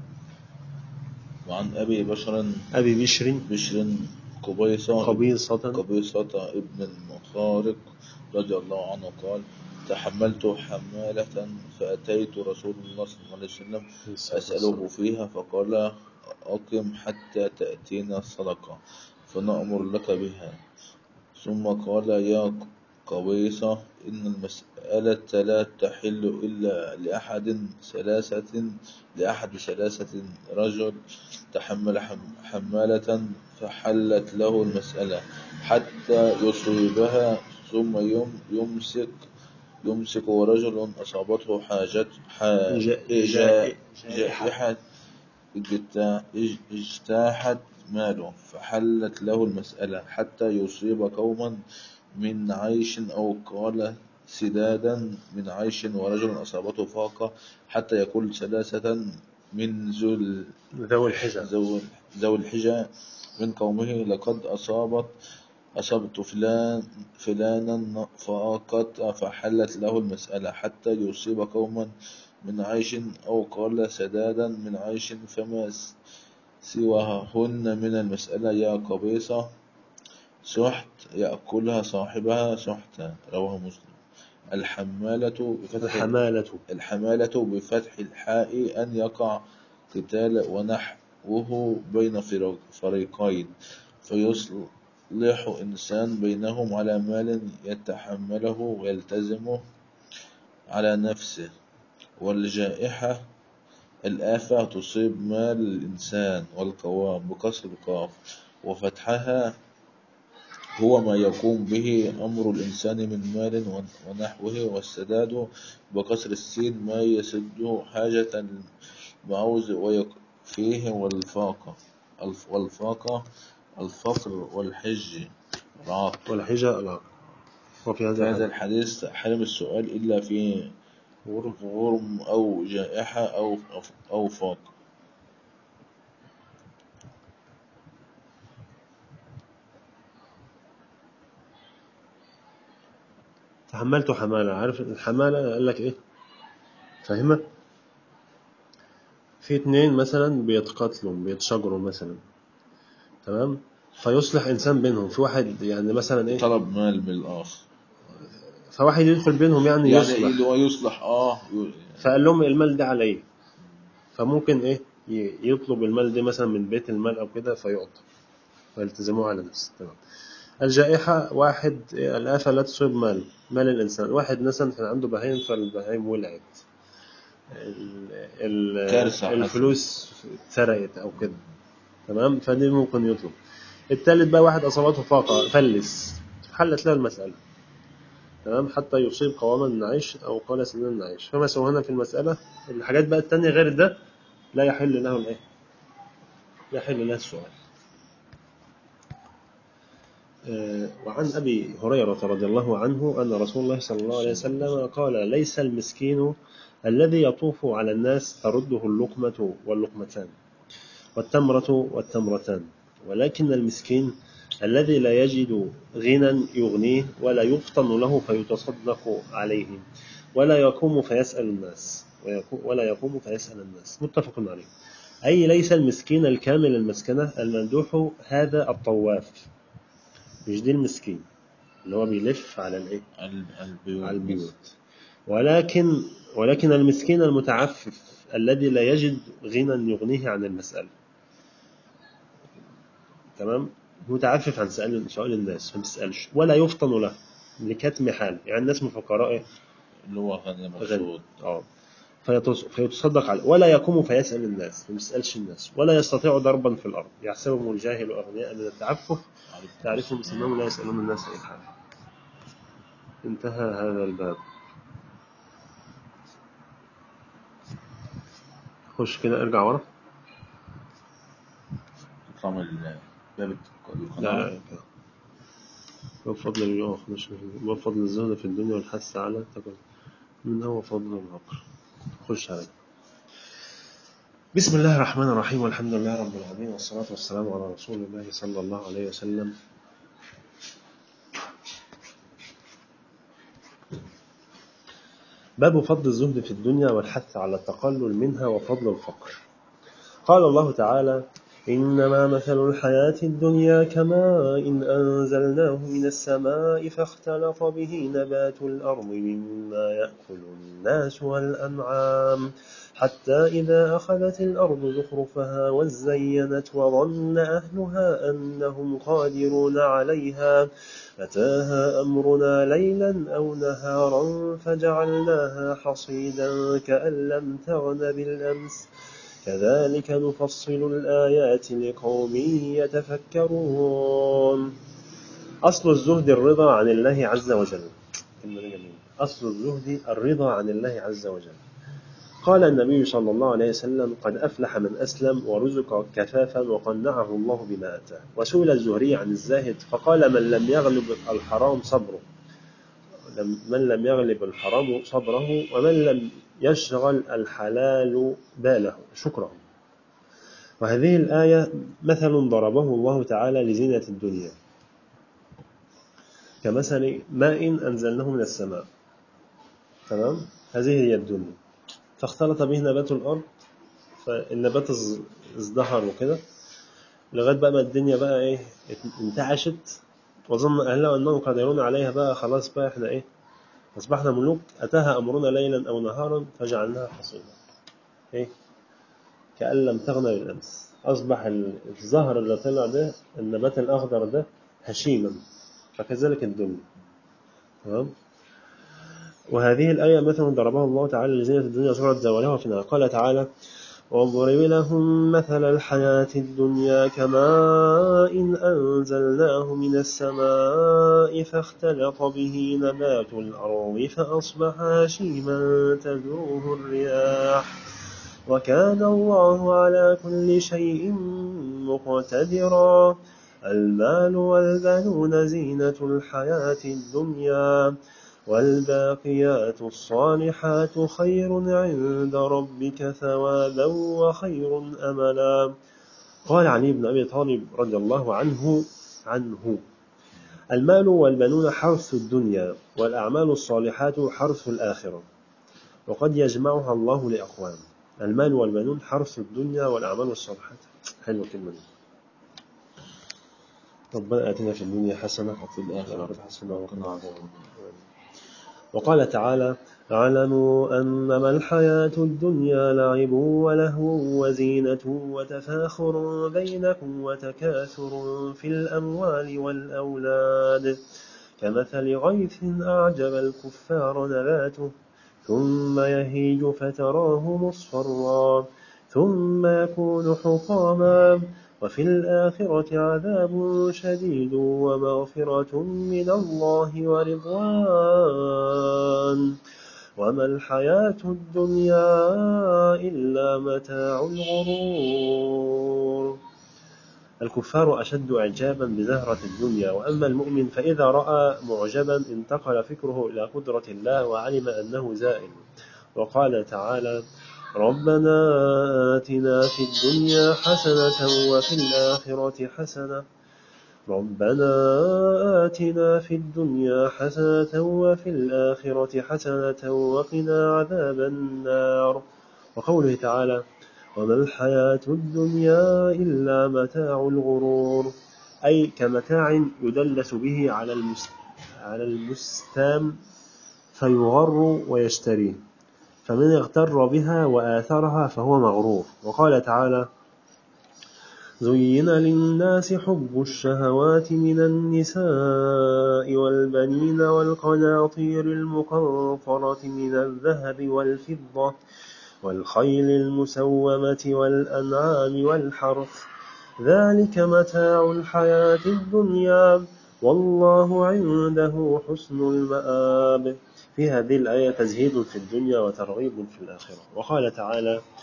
وعن أبي بشر أبي بشر بشر قبيصة قبيصة قبيصة ابن المخارق رضي الله عنه قال تحملت حمالة فأتيت رسول الله صلى الله عليه وسلم أسأله فيها فقال أقم حتى تأتينا الصدقة فنأمر لك بها ثم قال يا قبيصة إن المسألة لا تحل إلا لأحد ثلاثة لأحد ثلاثة رجل تحمل حم- حمالة فحلت له المسألة حتى يصيبها ثم يم يمسك يمسك ورجل أصابته حاجة حا- جا- جا- جا- جائحة اجتا- اج- اجتاحت ماله فحلت له المسألة حتى يصيب قوما من عيش أو قال سدادا من عيش ورجل أصابته فاقة حتى يقول ثلاثة من ذو ال- ذوي الحجة ذو ذوي الحجة من قومه لقد أصابت أصبت فلان فلانا فأقت فحلت له المسألة حتى يصيب قوما من عيش أو قال سدادا من عيش فما س- سواهن من المسألة يا قبيصة سحت يأكلها صاحبها سحتا رواه مسلم الحمالة بفتح الحمالة الحمالة بفتح الحاء أن يقع قتال ونحوه بين فرق- فريقين فيصلح إنسان بينهم على مال يتحمله ويلتزمه على نفسه والجائحة الآفة تصيب مال الإنسان والقوام بكسر القاف وفتحها هو ما يقوم به أمر الإنسان من مال ونحوه والسداد بكسر السين ما يسد حاجة المعوز ويكفيه والفاقة الف- والفاقة الفقر والحج العاق والحجة لا وفي في هذا هذا الحديث الحديث حرم السؤال إلا في غرم غرم أو جائحة أو أو فاقة تحملت حمالة عارف الحمالة قال لك ايه فاهمة في اتنين مثلا بيتقاتلوا بيتشاجروا مثلا تمام فيصلح انسان بينهم في واحد يعني مثلا ايه طلب مال من الآخر فواحد يدخل بينهم يعني, يعني يصلح اللي هو يصلح اه ي- فقال لهم المال ده عليه فممكن ايه ي- يطلب المال ده مثلا من بيت المال او كده فيعطى فيلتزموه على نفسه تمام الجائحة واحد الآفة لا تصيب مال مال الإنسان واحد مثلا كان عنده بهايم فالبهايم ولعت ال- ال- كارثة حصلت. الفلوس اتسرقت أو كده تمام فدي ممكن يطلب التالت بقى واحد أصابته فاقة فلس حلت له المسألة تمام حتى يصيب قواما من عيش أو قال سنين من عيش فما سوى هنا في المسألة الحاجات بقى التانية غير ده لا يحل له الإيه لا يحل له السؤال آه، وعن أبي هريرة رضي الله عنه أن رسول الله صلى الله عليه وسلم قال ليس المسكين الذي يطوف على الناس ترده اللقمة واللقمتان والتمرة والتمرتان ولكن المسكين الذي لا يجد غنى يغنيه ولا يفطن له فيتصدق عليه ولا يقوم فيسأل الناس ويقو- ولا يقوم فيسأل الناس متفق عليه أي ليس المسكين الكامل المسكنة الممدوح هذا الطواف مش دي المسكين اللي هو بيلف على الايه ال- البيوت على البيوت ولكن ولكن المسكين المتعفف الذي لا يجد غنى يغنيه عن المسألة تمام متعفف عن سؤال سؤال الناس ما بيسألش ولا يفطن له لكتم حال يعني الناس من فقراء إيه؟ اللي هو غني غني مقصود اه فيتص- فيتصدق عليه ولا يقوم فيسأل الناس ما بيسألش الناس ولا يستطيع ضربا في الأرض يحسبهم الجاهل أغنياء من التعفف تعرفهم بسمهم لا يسألون الناس إلحافا انتهى هذا الباب خش كده ارجع ورا اطلع من ال- باب الت- لا القناة لا كده باب فضل اليوم خش باب فضل الزهد في الدنيا والحث على التقوى من هو فضل العقل خش عليه بسم الله الرحمن الرحيم والحمد لله رب العالمين والصلاة والسلام على رسول الله صلى الله عليه وسلم باب فضل الزهد في الدنيا والحث على التقلل منها وفضل الفقر قال الله تعالى إنما مثل الحياة الدنيا كماء إن أنزلناه من السماء فاختلط به نبات الأرض مما يأكل الناس والأنعام حتى إذا أخذت الأرض زخرفها وزينت وظن أهلها أنهم قادرون عليها أتاها أمرنا ليلا أو نهارا فجعلناها حصيدا كأن لم تغن بالأمس كذلك نفصل الآيات لقوم يتفكرون أصل الزهد الرضا عن الله عز وجل كلمة جميلة. أصل الزهد الرضا عن الله عز وجل قال النبي صلى الله عليه وسلم قد أفلح من أسلم ورزق كفافا وقنعه الله بما أتاه وسئل الزهري عن الزاهد فقال من لم يغلب الحرام صبره لم- من لم يغلب الحرام صبره ومن لم يشغل الحلال باله شكره وهذه الآية مثل ضربه الله تعالى لزينة الدنيا كمثل ماء أنزلناه من السماء تمام هذه هي الدنيا فاختلط به نبات الأرض فالنبات از- ازدهر وكده لغاية بقى ما الدنيا بقى إيه انتعشت وظن أهلها أنهم قادرون عليها بقى خلاص بقى إحنا إيه أصبحنا ملوك أتاها أمرنا ليلا أو نهارا فجعلناها حصيدا إيه كأن لم تغنى بالأمس أصبح ال- الزهر اللي طلع ده النبات الأخضر ده هشيما فكذلك الدنيا تمام وهذه الآية مثل ضربها الله تعالى لزينة الدنيا سورة زوالها في النار. قال تعالى واضرب لهم مثل الحياة الدنيا كماء إن أنزلناه من السماء فاختلط به نبات الأرض فأصبح هشيما تذروه الرياح وكان الله على كل شيء مقتدرا المال والبنون زينة الحياة الدنيا والباقيات الصالحات خير عند ربك ثوابا وخير أملا قال علي بن أبي طالب رضي الله عنه عنه المال والبنون حرث الدنيا والأعمال الصالحات حرث الآخرة وقد يجمعها الله لأقوام المال والبنون حرث الدنيا والأعمال الصالحات حلوة كلمة دي ربنا آتنا في الدنيا حسنة وفي الآخرة حسنة وقنا وقنا عذاب عذاب النار. وقال تعالى اعلموا أنما الحياة الدنيا لعب ولهو وزينة وتفاخر بينكم وتكاثر في الأموال والأولاد كمثل غيث أعجب الكفار نباته ثم يهيج فتراه مصفرا ثم يكون حطاما وفي الآخرة عذاب شديد ومغفرة من الله ورضوان وما الحياة الدنيا إلا متاع الغرور الكفار أشد إعجابا بزهرة الدنيا وأما المؤمن فإذا رأى معجبا انتقل فكره إلى قدرة الله وعلم أنه زائل وقال تعالى ربنا آتنا في الدنيا حسنة وفي الآخرة حسنة ربنا آتنا في الدنيا حسنة وفي الآخرة حسنة وقنا عذاب النار وقوله تعالى وما الحياة الدنيا إلا متاع الغرور أي كمتاع يدلس به على المس... على المستام فيغر ويشتريه فمن اغتر بها وآثرها فهو مغرور وقال تعالى زين للناس حب الشهوات من النساء والبنين والقناطير المقنطرة من الذهب والفضة والخيل المسومة والأنعام والحرث ذلك متاع الحياة الدنيا والله عنده حسن المآب في هذه الآية تزهيد في الدنيا وترغيب في الآخرة وقال تعالى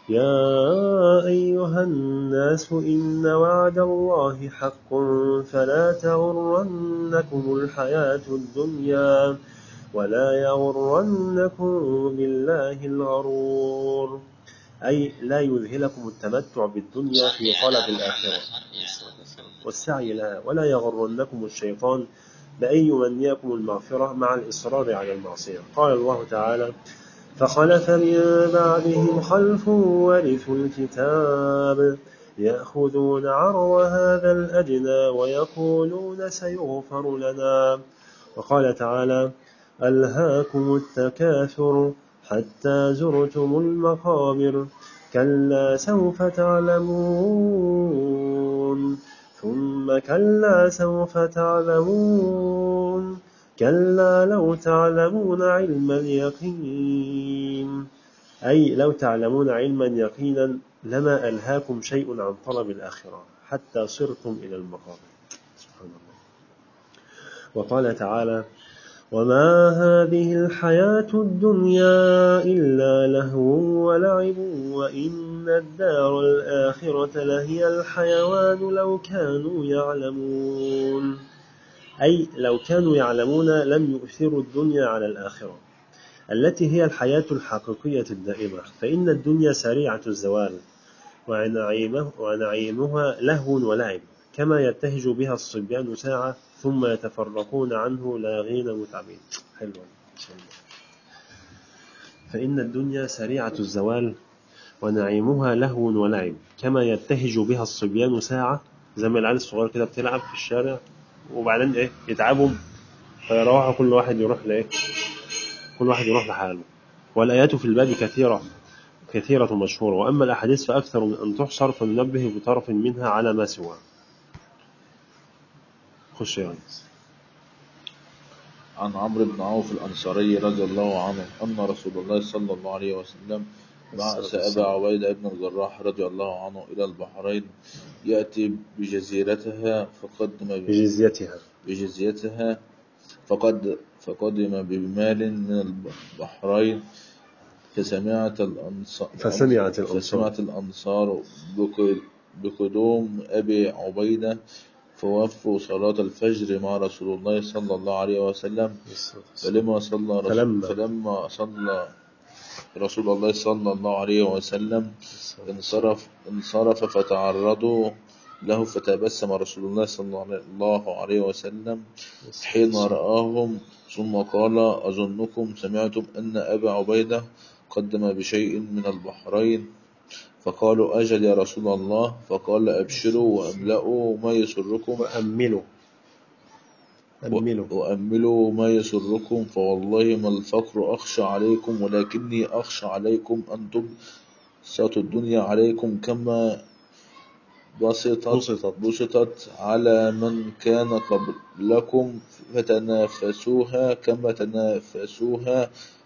يا أيها الناس إن وعد الله حق فلا تغرنكم الحياة الدنيا ولا يغرنكم بالله الغرور أي لا يذهلكم التمتع بالدنيا في طلب الآخرة والسعي لها ولا يغرنكم الشيطان بأن يمنيكم المغفرة مع الإصرار على المعصية قال الله تعالى فخلف من بعدهم خلف ورثوا الكتاب يأخذون عرض هذا الأدنى ويقولون سيغفر لنا وقال تعالى ألهاكم التكاثر حتى زرتم المقابر كلا سوف تعلمون ثم كلا سوف تعلمون كلا لو تعلمون علم اليقين أي لو تعلمون علما يقينا لما ألهاكم شيء عن طلب الآخرة حتى صرتم إلى المقابر سبحان الله وقال تعالى وما هذه الحياة الدنيا إلا لهو ولعب وإن الدار الآخرة لهي الحيوان لو كانوا يعلمون أي لو كانوا يعلمون لم يؤثروا الدنيا على الآخرة التي هي الحياة الحقيقية الدائمة فإن الدنيا سريعة الزوال ونعيمه ونعيمها لهو ولعب كما يتهج بها الصبيان ساعة ثم يتفرقون عنه لاغين متعبين حلوة إن شاء الله فإن الدنيا سريعة الزوال ونعيمها لهو ولعب كما يتهج بها الصبيان ساعة زي ما العيال الصغير كده بتلعب في الشارع وبعدين ايه يتعبوا فيروحوا كل واحد يروح لايه كل واحد يروح لحاله والآيات في الباب كثيرة كثيرة مشهورة وأما الأحاديث فأكثر من أن تحصر فننبه بطرف منها على ما سواه خش يا ريس عن عمرو بن عوف الأنصاري رضي الله عنه أن رسول الله صلى الله عليه وسلم بعث أبا عبيدة بن الجراح رضي الله عنه إلى البحرين يأتي بجزيرتها فقدم ب- بجزيتها بجزيتها فقد فقدم بمال من البحرين فسمعت الأنصار فسمعت الأنصار. فسمعت الأنصار بك- بقدوم أبي عبيدة فوفوا صلاة الفجر مع رسول الله صلى الله عليه وسلم فلما صلى رسول فلما. فلما صلى رسول الله صلى الله عليه وسلم انصرف انصرف فتعرضوا له فتبسم رسول الله صلى الله عليه وسلم حين رآهم ثم قال أظنكم سمعتم أن أبا عبيدة قدم بشيء من البحرين فقالوا أجل يا رسول الله فقال أبشروا وأملأوا ما يسركم وأملوا أملوا وأملوا ما يسركم فوالله ما الفقر أخشى عليكم ولكني أخشى عليكم أن تبسط الدنيا عليكم كما بسطت بسطت. بسطت على من كان قبلكم فتنافسوها كما تنافسوها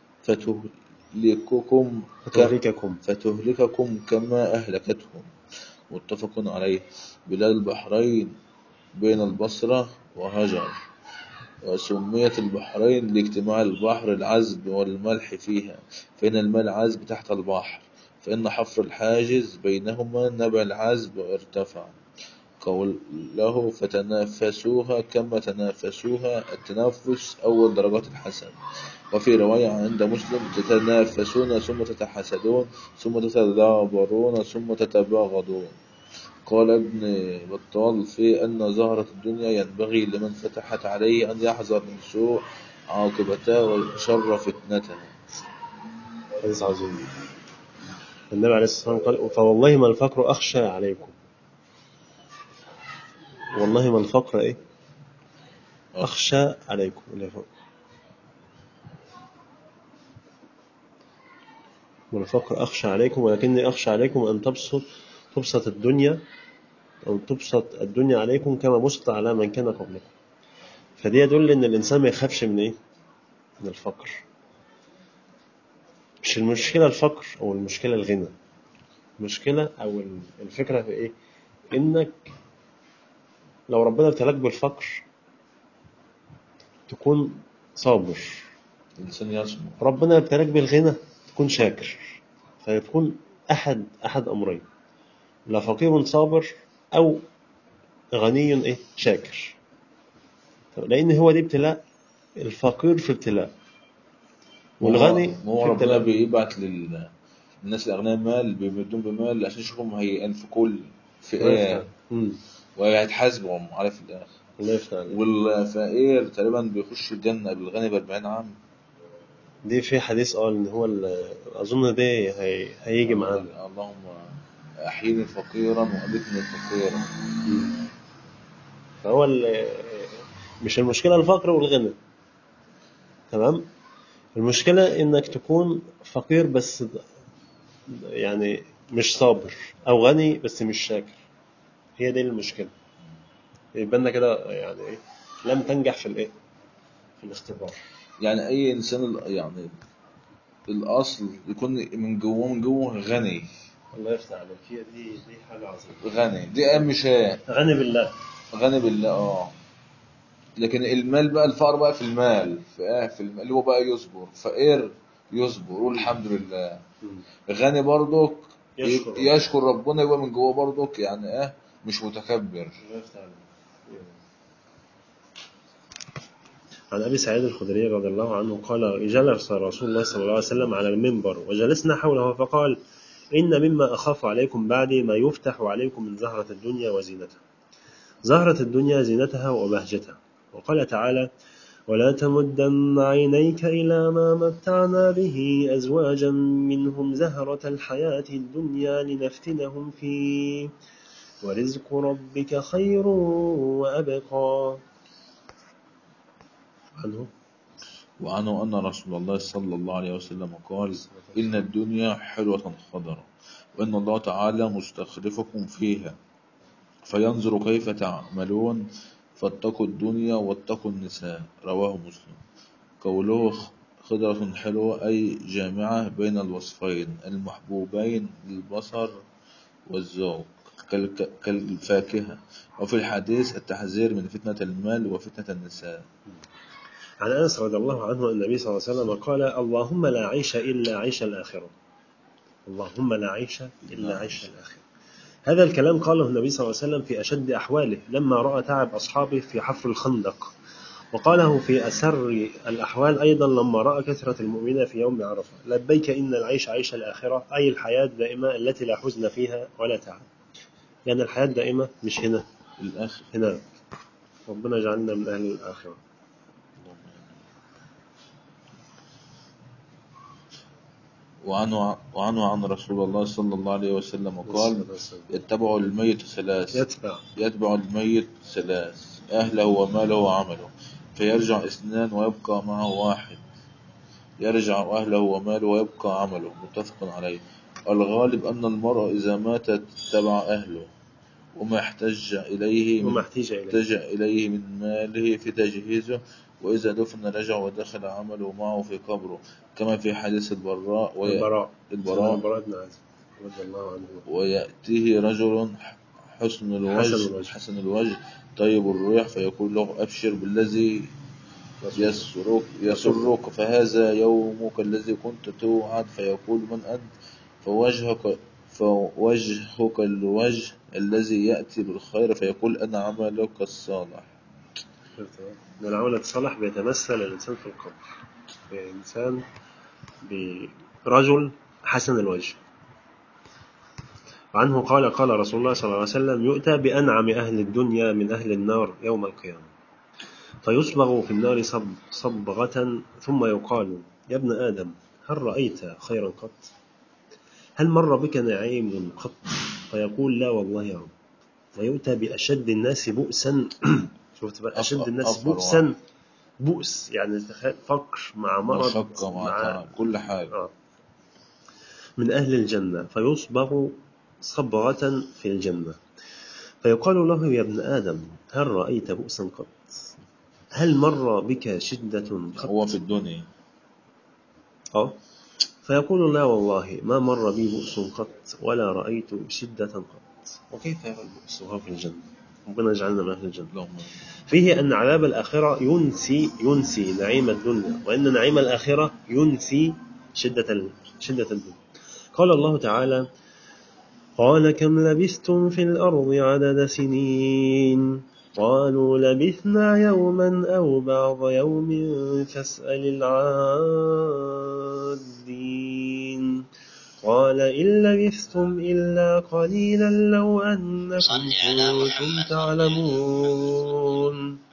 فتهلككم ك- فتهلككم فتهلككم كما أهلكتهم متفق عليه بلاد البحرين بين البصرة وهجر وسميت البحرين لاجتماع البحر العذب والملح فيها فإن الماء العذب تحت البحر فإن حفر الحاجز بينهما نبع العذب ارتفع قوله فتنافسوها كما تنافسوها التنافس أول درجات الحسن وفي رواية عند مسلم تتنافسون ثم تتحسدون ثم تتدابرون ثم تتباغضون قال ابن بطال في أن زهرة الدنيا ينبغي لمن فتحت عليه أن يحذر من سوء عاقبتها وشر فتنتها حديث عظيم النبي عليه الصلاة والسلام قال فوالله ما الفقر أخشى عليكم والله ما الفقر إيه أخشى عليكم اللي فوق. ما الفقر أخشى عليكم ولكني أخشى عليكم أن تبسط تبسط الدنيا أو تبسط الدنيا عليكم كما بسط على من كان قبلكم فدي يدل إن الإنسان ما يخافش من إيه من الفقر مش المشكلة الفقر أو المشكلة الغنى المشكلة أو الفكرة في إيه إنك لو ربنا ابتلاك بالفقر تكون صابر الإنسان يصبر ربنا ابتلاك بالغنى تكون شاكر فيكون أحد أحد أمرين لا فقير صابر أو غني إيه شاكر لأن هو دي ابتلاء الفقير في ابتلاء والغني ما هو في ربنا ابتلاء بيبعت لل الناس الأغنياء مال بيمدون بمال عشان يشوفهم هينفقوا في إيه مم. وهيتحاسبوا على في الآخر الله يفتح عليك. والفقير تقريبا بيخش الجنة بالغني ب 40 عام دي في حديث اه ان هو ال- اظن ده هي... هيجي معانا اللهم أحيني فقيرا وأمتني فقيرا فهو ال... مش المشكله الفقر والغنى تمام المشكله انك تكون فقير بس يعني مش صابر او غني بس مش شاكر هي دي المشكله يبقى لنا كده يعني ايه لم تنجح في الايه في الاختبار يعني أي إنسان ال- يعني الأصل يكون من جوه من جوه غني الله يفتح عليك هي دي دي حاجه عظيمه غني دي أهم شيء غني بالله غني بالله اه لكن المال بقى الفقر بقى في المال في ايه في المال اللي هو بقى يصبر فقير يصبر يقول الحمد لله غني برضك يشكر ي- يشكر ربنا يبقى من جوه برضك يعني ايه مش متكبر الله يفتح عليك. عن ابي سعيد الخدري رضي الله عنه قال جلس رسول الله صلى الله عليه وسلم على المنبر وجلسنا حوله فقال ان مما اخاف عليكم بعدي ما يفتح عليكم من زهره الدنيا وزينتها زهره الدنيا زينتها وبهجتها وقال تعالى ولا تمدن عينيك إلى ما متعنا به أزواجا منهم زهرة الحياة الدنيا لنفتنهم فيه ورزق ربك خير وأبقى عنه وعنه أن رسول الله صلى الله عليه وسلم قال إن الدنيا حلوة خضرة وإن الله تعالى مستخلفكم فيها فينظر كيف تعملون فاتقوا الدنيا واتقوا النساء رواه مسلم قوله خضرة حلوة أي جامعة بين الوصفين المحبوبين للبصر والذوق كالك- كالفاكهة وفي الحديث التحذير من فتنة المال وفتنة النساء عن أنس رضي الله عنه أن النبي صلى الله عليه وسلم قال اللهم لا عيش إلا عيش الآخرة اللهم لا عيش إلا عيش الآخرة هذا الكلام قاله النبي صلى الله عليه وسلم في أشد أحواله لما رأى تعب أصحابه في حفر الخندق وقاله في أسر الأحوال أيضا لما رأى كثرة المؤمنين في يوم عرفة لبيك إن العيش عيش الآخرة أي الحياة الدائمة التي لا حزن فيها ولا تعب لأن الحياة الدائمة مش هنا الآخر هناك ربنا يجعلنا من أهل الآخرة وعنه, وعنه عن رسول الله صلى الله عليه وسلم قال يتبع الميت ثلاث يتبع يتبع الميت ثلاث أهله وماله وعمله فيرجع اثنان ويبقى معه واحد يرجع أهله وماله ويبقى عمله متفق عليه الغالب أن المرء إذا مات تبع أهله وما احتج إليه من وما احتيج إليه احتج إليه من ماله في تجهيزه وإذا دفن رجع ودخل عمله معه في قبره كما في حديث البراء وي... البراء البراء البراء بن عازب رضي الله عنه ويأتيه رجل حسن الوجه حسن الوجه. حسن الوجه طيب الريح فيقول له أبشر بالذي يسرك يسرك فهذا يومك الذي كنت توعد فيقول من أنت فوجهك فوجهك الوجه الذي يأتي بالخير فيقول أنا عملك الصالح من العمل الصالح بيتمثل الإنسان في القبر بإنسان برجل حسن الوجه عنه قال قال رسول الله صلى الله عليه وسلم يؤتى بأنعم أهل الدنيا من أهل النار يوم القيامة فيصبغ في النار صب صبغة ثم يقال يا ابن آدم هل رأيت خيرا قط هل مر بك نعيم قط فيقول لا والله يا رب ويؤتى بأشد الناس بؤسا شفت بقى أشد أفقر- الناس أفقر بؤسا واحد. بؤس يعني تخيل فقر مع مرض مشقة مع تعب كل حاجة آه. من أهل الجنة فيصبغ صبغة في الجنة فيقال له يا ابن آدم هل رأيت بؤسا قط هل مر بك شدة قط هو في الدنيا آه. فيقول لا والله ما مر بي بؤس قط ولا رأيت شدة قط وكيف يرى البؤس وهو في الجنة ربنا يجعلنا من أهل الجنة اللهم فيه أن عذاب الآخرة ينسي ينسي نعيم الدنيا وأن نعيم الآخرة ينسي شدة ال- شدة الدنيا قال الله تعالى قال كم لبثتم في الأرض عدد سنين قالوا لبثنا يوما أو بعض يوم فاسأل العادين قال إن لبثتم إلا قليلا لو أنكم صل على كنتم محمد. تعلمون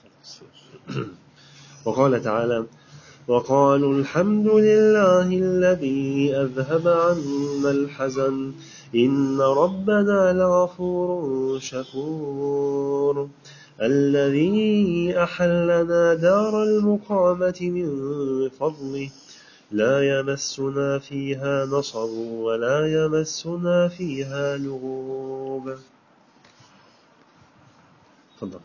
وقال تعالى وقالوا الحمد لله الذي أذهب عنا الحزن إن ربنا لغفور شكور الذي أحلنا دار المقامة من فضله لا يمسنا فيها نصب ولا يمسنا فيها لغوب تفضل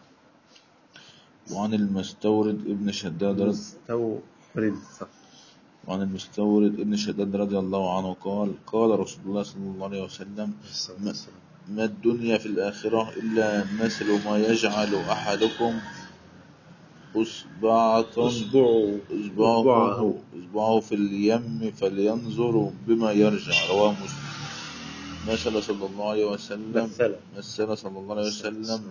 وعن المستورد ابن شداد رضي مستورد صح وعن المستورد ابن شداد رضي الله عنه قال قال رسول الله صلى الله عليه وسلم ما- ما الدنيا في الآخرة إلا مثل ما يجعل أحدكم أصبعة أصبعه إصبعه أصبعه. إصبعه في اليم فلينظر بما يرجع رواه مسلم مثل صلى الله عليه وسلم مثل مثل صلى الله عليه وسلم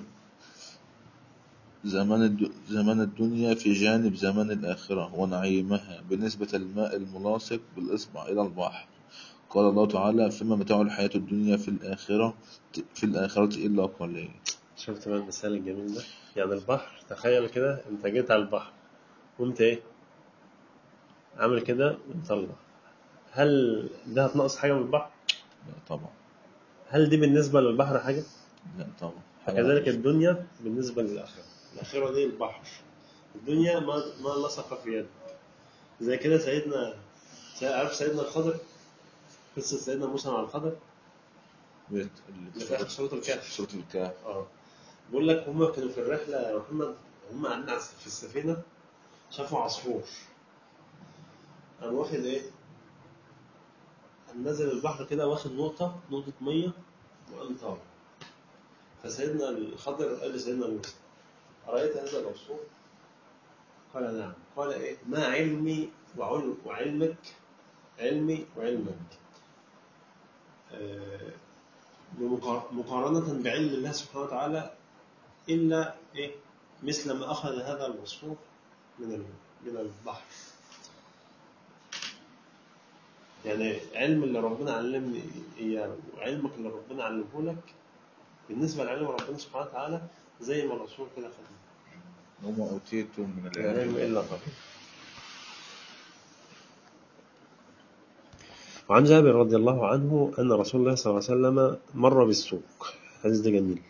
زمان الد... زمان الدنيا في جانب زمان الآخرة ونعيمها بالنسبة الماء الملاصق بالإصبع إلى البحر قال الله تعالى فما متاع الحياة الدنيا في الآخرة في الآخرة إلا قليل شفت بقى المثال الجميل ده يعني البحر تخيل كده انت جيت على البحر وانت ايه عامل كده ومطلع هل ده هتنقص حاجة من البحر؟ لا طبعا هل دي بالنسبة للبحر حاجة؟ لا طبعا فكذلك الدنيا بالنسبة للآخرة الآخرة دي البحر الدنيا ما ما لصق في يد زي كده سيدنا سي- عارف سيدنا الخضر قصة سيدنا موسى مع الخضر بيت- اللي في آخر سورة الكهف سورة الكهف اه بقول لك هما كانوا في الرحلة يا محمد هم قاعدين على- في السفينة شافوا عصفور قام واخد ايه؟ قام نزل البحر كده واخد نقطة نقطة مية وقام طالع فسيدنا الخضر قال لسيدنا موسى أرأيت هذا العصفور؟ قال نعم قال ايه؟ ما علمي وعل- وعلمك علمي وعلمك آه، بمقار- مقارنة بعلم الله سبحانه وتعالى إلا إيه مثل ما أخذ هذا العصفور من ال- من البحر يعني علم اللي ربنا علمني إياه وعلمك اللي ربنا علمه لك بالنسبة لعلم ربنا سبحانه وتعالى زي ما الرسول كده خد وما أوتيتم من العلم العلم إلا قليل وعن جابر رضي الله عنه أن رسول الله صلى الله عليه وسلم مر بالسوق الحديث ده جميل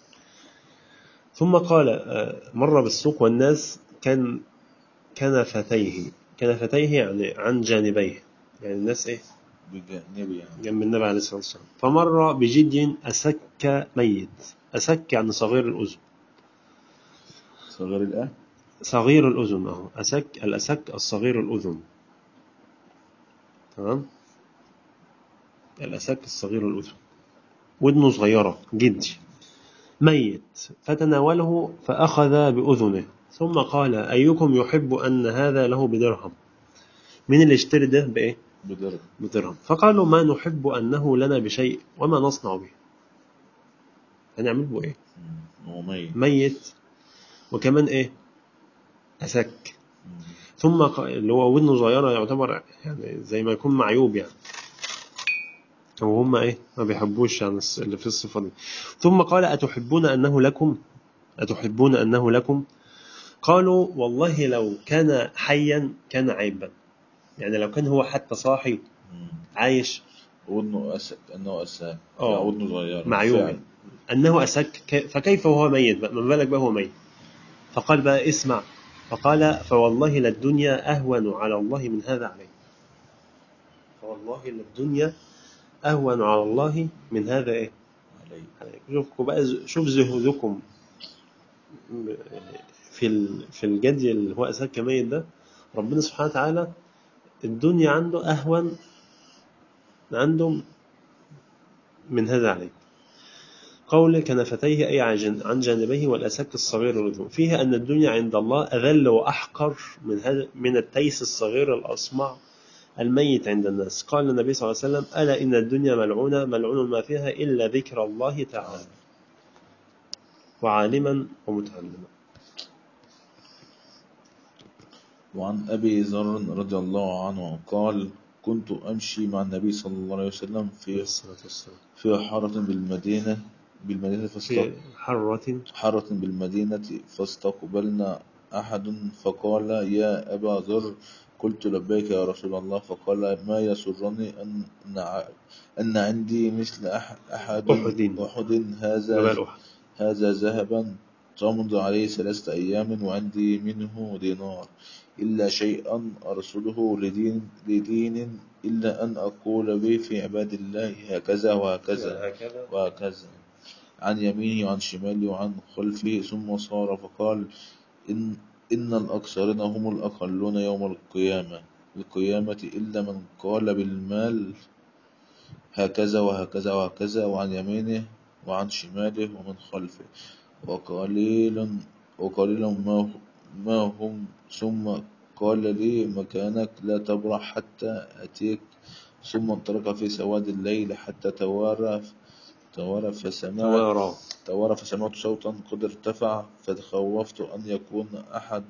ثم قال آه، مر بالسوق والناس كان كنفتيه كنفتيه يعني عن جانبيه يعني الناس ايه بجانبي يعني جنب النبي عليه الصلاة والسلام فمر بجد أسك ميت أسك يعني صغير الأذن صغير الآن صغير الأذن أهو أسك الأسك الصغير الأذن تمام الأسك الصغير الأذن ودنه صغيرة جدي ميت فتناوله فأخذ بأذنه ثم قال أيكم يحب أن هذا له بدرهم من اللي اشتري ده بإيه بدرب بدرهم فقالوا ما نحب أنه لنا بشيء وما نصنع به هنعمل به إيه وميت ميت وكمان إيه أسك ثم ق- اللي هو ودنه صغيرة يعتبر يعني زي ما يكون معيوب يعني وهم ايه ما بيحبوش يعني الص- اللي في الصفة دي ثم قال أتحبون أنه لكم أتحبون أنه لكم قالوا والله لو كان حيا كان عيبا يعني لو كان هو حتى صاحي عايش ودنه أسك أنه أساك آه. ودنه صغير معيوب فعلا. أنه أسك ك- فكيف وهو ميت بقى من بالك بقى هو ميت فقال بقى اسمع فقال فوالله للدنيا أهون على الله من هذا عليه فوالله للدنيا أهون على الله من هذا إيه علي شوفكم بقى شوف زهودكم في ال- في الجدي اللي هو أساك ميت ده ربنا سبحانه وتعالى الدنيا عنده أهون عنده من هذا عليه قول كنفتيه أي عن جن- عن جانبيه والأسك الصغير الأذن فيه أن الدنيا عند الله أذل وأحقر من هذا من التيس الصغير الأصمع الميت عند الناس قال النبي صلى الله عليه وسلم ألا إن الدنيا ملعونة ملعون ما فيها إلا ذكر الله تعالى وعالما ومتعلما وعن أبي ذر رضي الله عنه قال كنت أمشي مع النبي صلى الله عليه وسلم في الصلاة والسلام في حارة بالمدينة بالمدينة في فاستق... حرة حارة بالمدينة فاستقبلنا أحد فقال يا أبا ذر قلت لبيك يا رسول الله فقال ما يسرني أن أن عندي مثل أح- أحد أحد. أحد هذا جبال أحد هذا ذهبا تمضي عليه ثلاثة أيام وعندي منه دينار إلا شيئا أرسله لدين, لدين إلا أن أقول به في عباد الله هكذا وهكذا هكذا وهكذا عن يمينه وعن شماله وعن خلفه ثم صار فقال إن, إن الأكثرين هم الأقلون يوم القيامة القيامة إلا من قال بالمال هكذا وهكذا وهكذا وعن يمينه وعن شماله ومن خلفه وقليل وقليل ما ما هم ثم قال لي مكانك لا تبرح حتى أتيك ثم انطلق في سواد الليل حتى توارى توارى فسمعت توارى توارى فسمعت صوتا قد ارتفع فتخوفت أن يكون أحد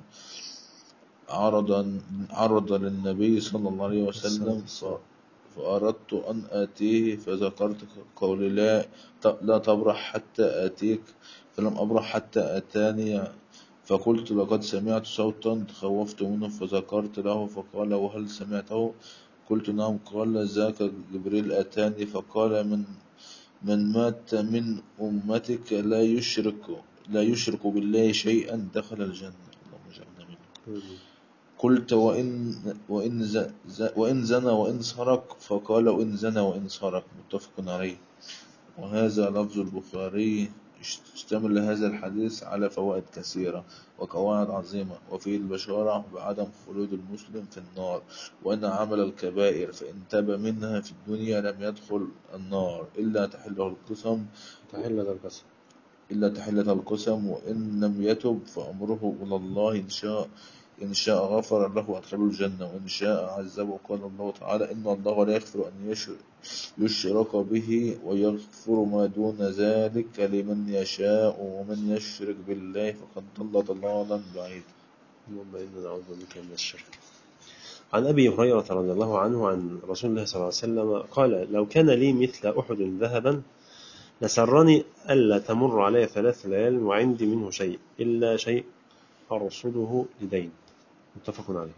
عرضا عرض للنبي صلى الله عليه وسلم ف- فأردت أن آتيه فذكرت قولي لا ت- لا تبرح حتى آتيك فلم أبرح حتى أتاني فقلت لقد سمعت صوتا تخوفت منه فذكرت له فقال وهل سمعته قلت نعم قال ذاك جبريل أتاني فقال من من مات من أمتك لا يشرك لا يشرك بالله شيئا دخل الجنة اللهم اجعلنا منه قلت وإن وإن ز ز وإن زنى وإن سرق فقال وإن زنى وإن سرق متفق عليه وهذا لفظ البخاري اشتمل هذا الحديث على فوائد كثيرة وقواعد عظيمة وفيه البشارة بعدم خلود المسلم في النار وأن عمل الكبائر فإن تاب منها في الدنيا لم يدخل النار إلا تحله القسم تحل هذا القسم إلا تحلة القسم وإن لم يتب فأمره إلى الله إن شاء إن شاء غفر له وأدخله الجنة وإن شاء عذبه قال الله تعالى إن الله لا يغفر أن يشرك, يشرك به ويغفر ما دون ذلك لمن يشاء ومن يشرك بالله فقد ضل ضلالا بعيدا اللهم إنا نعوذ بك من الشرك عن أبي هريرة رضي الله عنه عن رسول الله صلى الله عليه وسلم قال لو كان لي مثل أحد ذهبا لسرني ألا تمر علي ثلاث ليال وعندي منه شيء إلا شيء أرصده لدين متفق عليه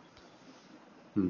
مم.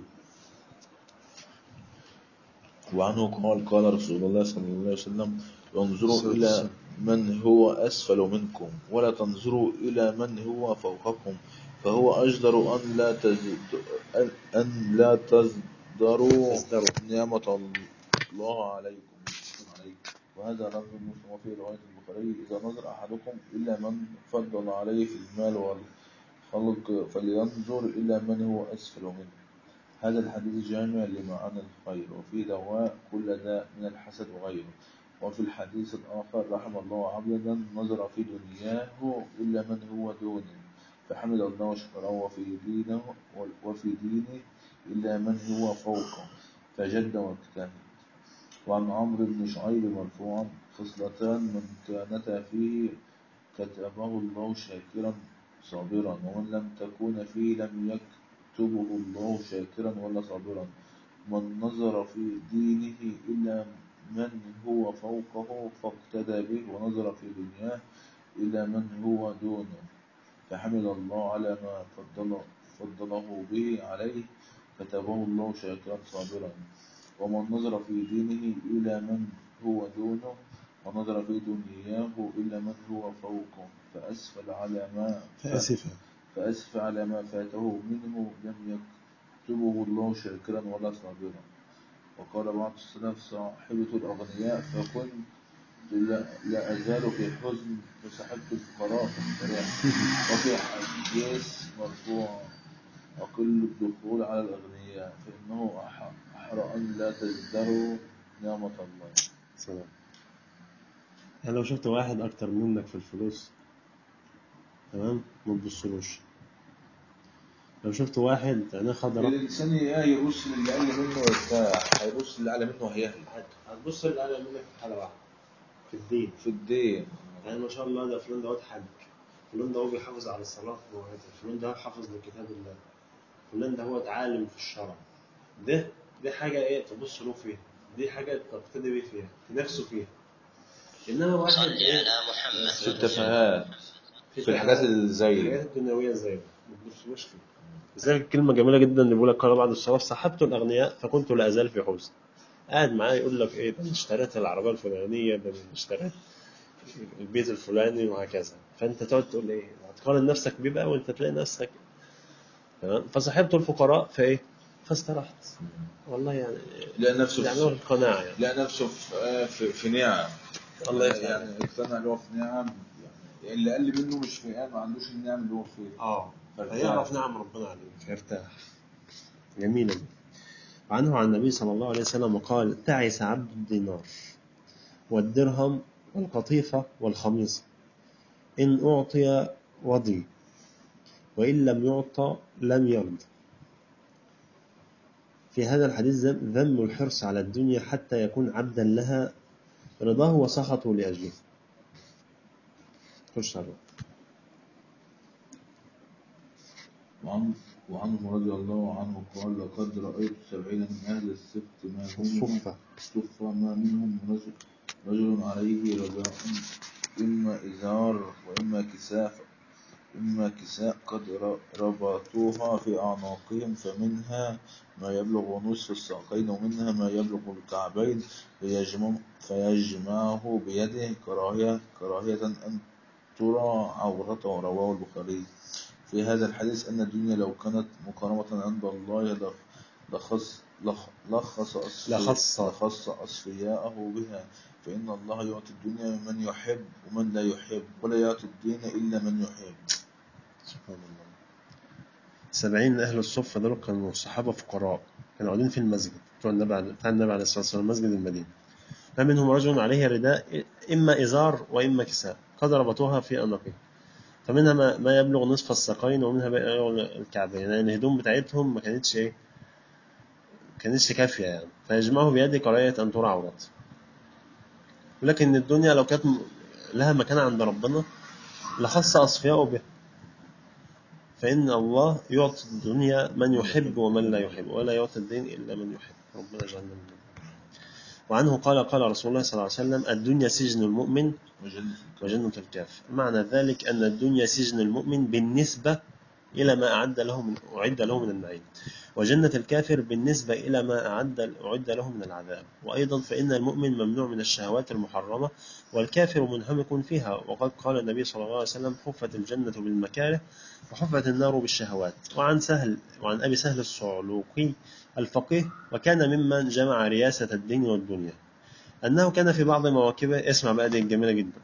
وعنه قال قال رسول الله صلى الله عليه وسلم انظروا صلى الله عليه إلى وسلم. من هو أسفل منكم ولا تنظروا إلى من هو فوقكم فهو أجدر أن لا تزد أن- أن لا تزدروا تزدروا. نعمة الله عليكم عليكم. وهذا لفظ مسلم وفي رواية البخاري إذا نظر أحدكم إلى من فضل عليه في المال والخلق فلينظر إلى من هو أسفل منه هذا الحديث جامع لمعاني الخير وفي دواء كل داء من الحسد وغيره وفي الحديث الآخر رحم الله عبدا نظر في دنياه إلا من هو دونه فحمد الله وشكره وفي دينه وفي دينه إلا من هو فوقه فجد واجتهد وعن عمرو بن شعيب مرفوعا خصلتان من كانتا فيه كتبه الله شاكرا صابرا ومن لم تكون فيه لم يكتبه الله شاكرا ولا صابرا من نظر في دينه إلا من هو فوقه فاقتدى به ونظر في دنياه إلى من هو دونه فحمد الله على ما فضل فضله به عليه كتبه الله شاكرا صابرا ومن نظر في دينه إلى من هو دونه ونظر في دنياه إلى من هو فوقه فأسفل على ما فأسفا فأسف على ما فاته منه لم يكتبه الله شاكرا ولا صابرا وقال بعض السلف صاحبة الأغنياء فكنت لا, لا أزال في حزن فسحبت الفقراء فاستريح وفي حديث مرفوع أقل الدخول على الأغنياء فإنه أح- أحرى أن لا تزدروا نعمة الله سلام يعني لو شفت واحد أكتر منك في الفلوس تمام ما تبصلوش لو شفت واحد عينيه خضراء الإنسان إيه يبص للي أقل منه ويرتاح هيبص للي أعلى منه وهيهلك هتبص للأعلى منك في حالة واحدة في الدين في الدين يعني ما شاء الله ده فلان دوت حج فلان ده هو بيحافظ على الصلاة في مواعيدها فلان ده حافظ لكتاب الله فلان ده هو عالم في الشرع ده دي حاجة ايه تبص له فيها دي حاجة تقتدي بيه فيها تنافسه فيها إنما واحد صل إيه على محمد في التفاهات في الحاجات اللي زي الحاجات الدنيوية زي ده ما تبصلوش فيها لذلك كلمة جميلة جدا اللي بيقول لك قال بعد الصلاة صحبت الأغنياء فكنت لا أزال في حزن قاعد معاه يقول لك إيه ده أنا اشتريت العربية الفلانية ده أنا اشتريت البيت الفلاني وهكذا فأنت تقعد تقول إيه هتقارن نفسك بيه بقى وأنت تلاقي نفسك تمام فصاحبت الفقراء فإيه فاسترحت والله يعني لقى نفسه يعني هو في القناعة يعني لقى نفسه في آه، في, في نعم الله يفتح يعني اقتنع اللي هو في نعم يعني اللي أقل منه مش في نعم ما عندوش النعم اللي هو فيه اه فارتاح. فيعرف نعم ربنا عليه فيرتاح جميلة دي وعنه عن النبي صلى الله عليه وسلم قال تعس عبد الدينار والدرهم والقطيفة والخميصة إن أعطي رضي وإن لم يعطى لم يرضى في هذا الحديث ذم ذم الحرص على الدنيا حتى يكون عبدا لها رضاه وسخطه لأجله خش على الوقت. وعن وعنه رضي الله عنه قال لقد رأيت سبعين من أهل السبت ما هم الصفة الصفة ما منهم رجل, رجل عليه رداء إما إزار وإما كساء إما كساء قد ر- ربطوها في أعناقهم فمنها ما يبلغ نصف الساقين ومنها ما يبلغ الكعبين فيجمع فيجمعه بيده كراهية كراهية أن ترى عورته رواه البخاري في هذا الحديث أن الدنيا لو كانت مكرمة عند الله لخ- لخص لخ- لخص أصفي- لخص. لخص أصفياءه بها فإن الله يعطي الدنيا من يحب ومن لا يحب ولا يعطي الدين إلا من يحب سبحان الله سبعين من أهل الصفة دول كانوا صحابة فقراء كانوا قاعدين في المسجد بتوع النبي عليه- بتاع النبي عليه الصلاة والسلام مسجد المدينة ما منهم رجل عليه رداء إما إزار وإما كساء قد ربطوها في أناقهم فمنها ما, ما يبلغ نصف الساقين ومنها ما يبلغ الكعبين يعني الهدوم بتاعتهم ما كانتش إيه ما كانتش كافية يعني فيجمعه بيده كراهية أن ترى عورته ولكن الدنيا لو كانت م- لها مكان عند ربنا لخص أصفياءه بها فإن الله يعطي الدنيا من يحب ومن لا يحب ولا يعطي الدين إلا من يحب ربنا يجعلنا منهم وعنه قال قال رسول الله صلى الله عليه وسلم الدنيا سجن المؤمن وجنة وجنة الكافر معنى ذلك أن الدنيا سجن المؤمن بالنسبة إلى ما أعد له من أعد له من النعيم وجنة الكافر بالنسبة إلى ما أعد أعد له من العذاب وأيضا فإن المؤمن ممنوع من الشهوات المحرمة والكافر منهمك فيها وقد قال النبي صلى الله عليه وسلم حفت الجنة بالمكاره وحفت النار بالشهوات وعن سهل وعن أبي سهل الصعلوقي الفقيه وكان ممن جمع رياسة الدين والدنيا أنه كان في بعض مواكبه اسمع بقى دي الجميلة جدا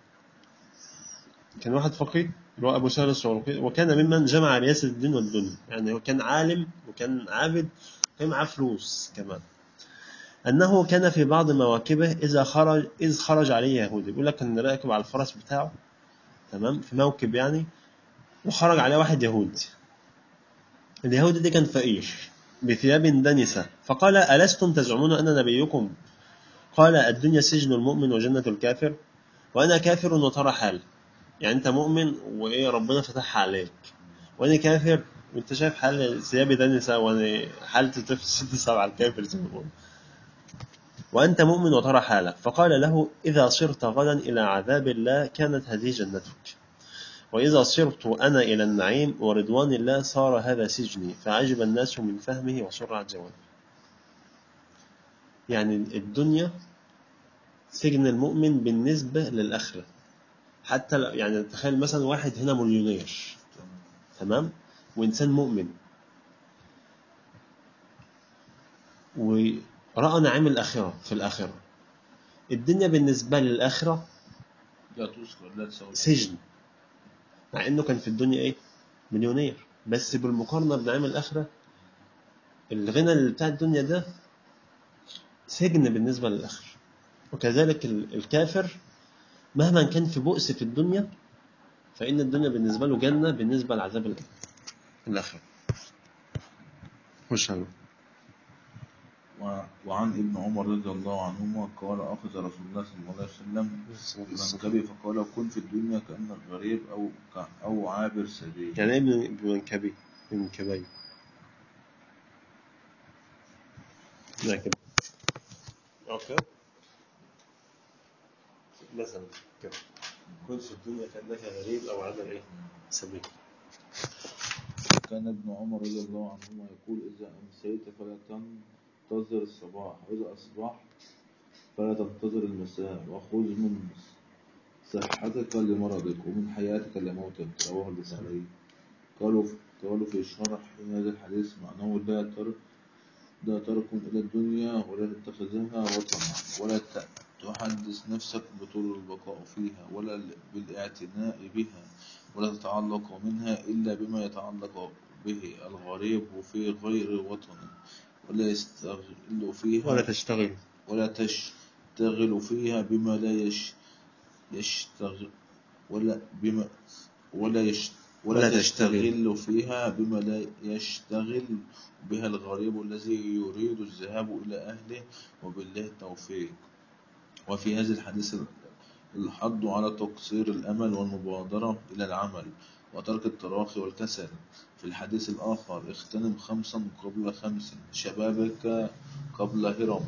كان واحد فقيه اللي هو أبو سهل الصعلوقي وكان ممن جمع رياسة الدين والدنيا يعني هو كان عالم وكان عابد وكان معاه فلوس كمان أنه كان في بعض مواكبه إذا خرج إذ خرج عليه يهودي بيقول لك كان راكب على الفرس بتاعه تمام في موكب يعني وخرج عليه واحد يهودي اليهودي ده كان فقير بثياب دنسة فقال ألستم تزعمون أن نبيكم قال الدنيا سجن المؤمن وجنة الكافر وأنا كافر وترى حال يعني أنت مؤمن وإيه ربنا فتحها عليك وأنا كافر وأنت شايف حال ثيابي دنسة وأنا حالتي طفل ست سبعة الكافر زي ما بيقولوا. وأنت مؤمن وترى حالك فقال له إذا صرت غدا إلى عذاب الله كانت هذه جنتك وإذا صرت أنا إلى النعيم ورضوان الله صار هذا سجني فعجب الناس من فهمه وسرعة جوابه يعني الدنيا سجن المؤمن بالنسبة للآخرة حتى لو- يعني تخيل مثلا واحد هنا مليونير تمام وإنسان مؤمن ورأى نعيم الآخرة في الآخرة الدنيا بالنسبة للآخرة لا تذكر لا تسوي سجن مع انه كان في الدنيا ايه مليونير بس بالمقارنه بنعيم الاخره الغنى اللي بتاع الدنيا ده سجن بالنسبه للاخره وكذلك ال- الكافر مهما كان في بؤس في الدنيا فان الدنيا بالنسبه له جنه بالنسبه لعذاب ال- الاخره خش على و- وعن ابن عمر رضي الله عنهما قال أخذ رسول الله صلى الله عليه وسلم بمنكبه فقال كن في الدنيا كأنك غريب أو ك- أو عابر سبيل يعني ايه ابن بمنكبي بمنكبي لا كده اوكي مثلا كده كن في الدنيا كأنك غريب أو عابر إيه؟ سبيل كان ابن عمر رضي الله عنهما يقول إذا أمسيت فلا تنتظر الصباح وإذا أصبحت فلا تنتظر المساء وخذ من صحتك لمرضك ومن حياتك لموتك رواه البخاري قالوا قالوا في شرح هذا الحديث معناه لا ترك لا تركن إلى الدنيا ولا تتخذها وطنا ولا ت- تحدث نفسك بطول البقاء فيها ولا بالاعتناء بها ولا تتعلق منها إلا بما يتعلق به الغريب في غير وطن ولا يستغل فيها ولا تشتغل ولا تشتغل فيها بما لا يش يشتغل ولا بما ولا يش ولا, ولا ولا تشتغل. تشتغل فيها بما لا يشتغل بها الغريب الذي يريد الذهاب إلى أهله وبالله التوفيق وفي هذا الحديث الحض على تقصير الأمل والمبادرة إلى العمل وترك التراخي والكسل في الحديث الآخر اغتنم خمسا قبل خمس شبابك قبل هرمك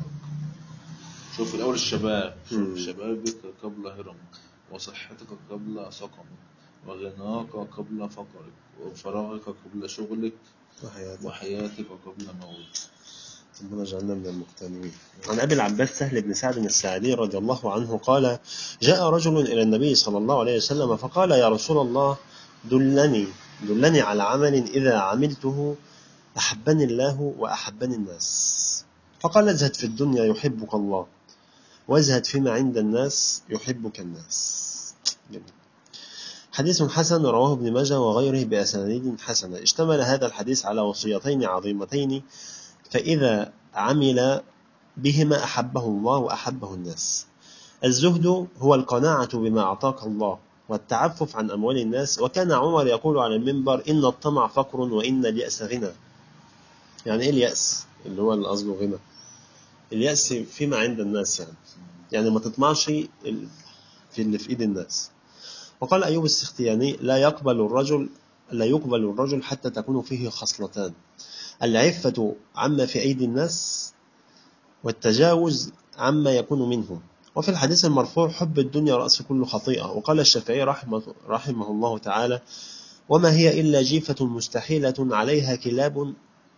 شوف الأول الشباب مم. شوف شبابك قبل هرمك وصحتك قبل سقمك وغناك قبل فقرك وفراغك قبل شغلك وحياتك وحياتك قبل موتك ربنا اجعلنا من المغتنمين. عن ابي العباس سهل بن سعد الساعدي رضي الله عنه قال: جاء رجل الى النبي صلى الله عليه وسلم فقال يا رسول الله دلني دلني على عمل اذا عملته احبني الله واحبني الناس. فقال ازهد في الدنيا يحبك الله وازهد فيما عند الناس يحبك الناس. جميل. حديث حسن رواه ابن ماجه وغيره بأسانيد حسنة اشتمل هذا الحديث على وصيتين عظيمتين فإذا عمل بهما أحبه الله وأحبه الناس الزهد هو القناعة بما أعطاك الله والتعفف عن أموال الناس وكان عمر يقول على المنبر إن الطمع فقر وإن اليأس غنى يعني إيه اليأس اللي هو اللي قصده غنى اليأس فيما عند الناس يعني يعني ما تطمعش ال- في اللي في إيد الناس وقال أيوب السختياني لا يقبل الرجل لا يقبل الرجل حتى تكون فيه خصلتان العفة عما في أيدي الناس والتجاوز عما يكون منهم وفي الحديث المرفوع حب الدنيا رأس كل خطيئة وقال الشافعي رحمه, رحمه الله تعالى وما هي إلا جيفة مستحيلة عليها كلاب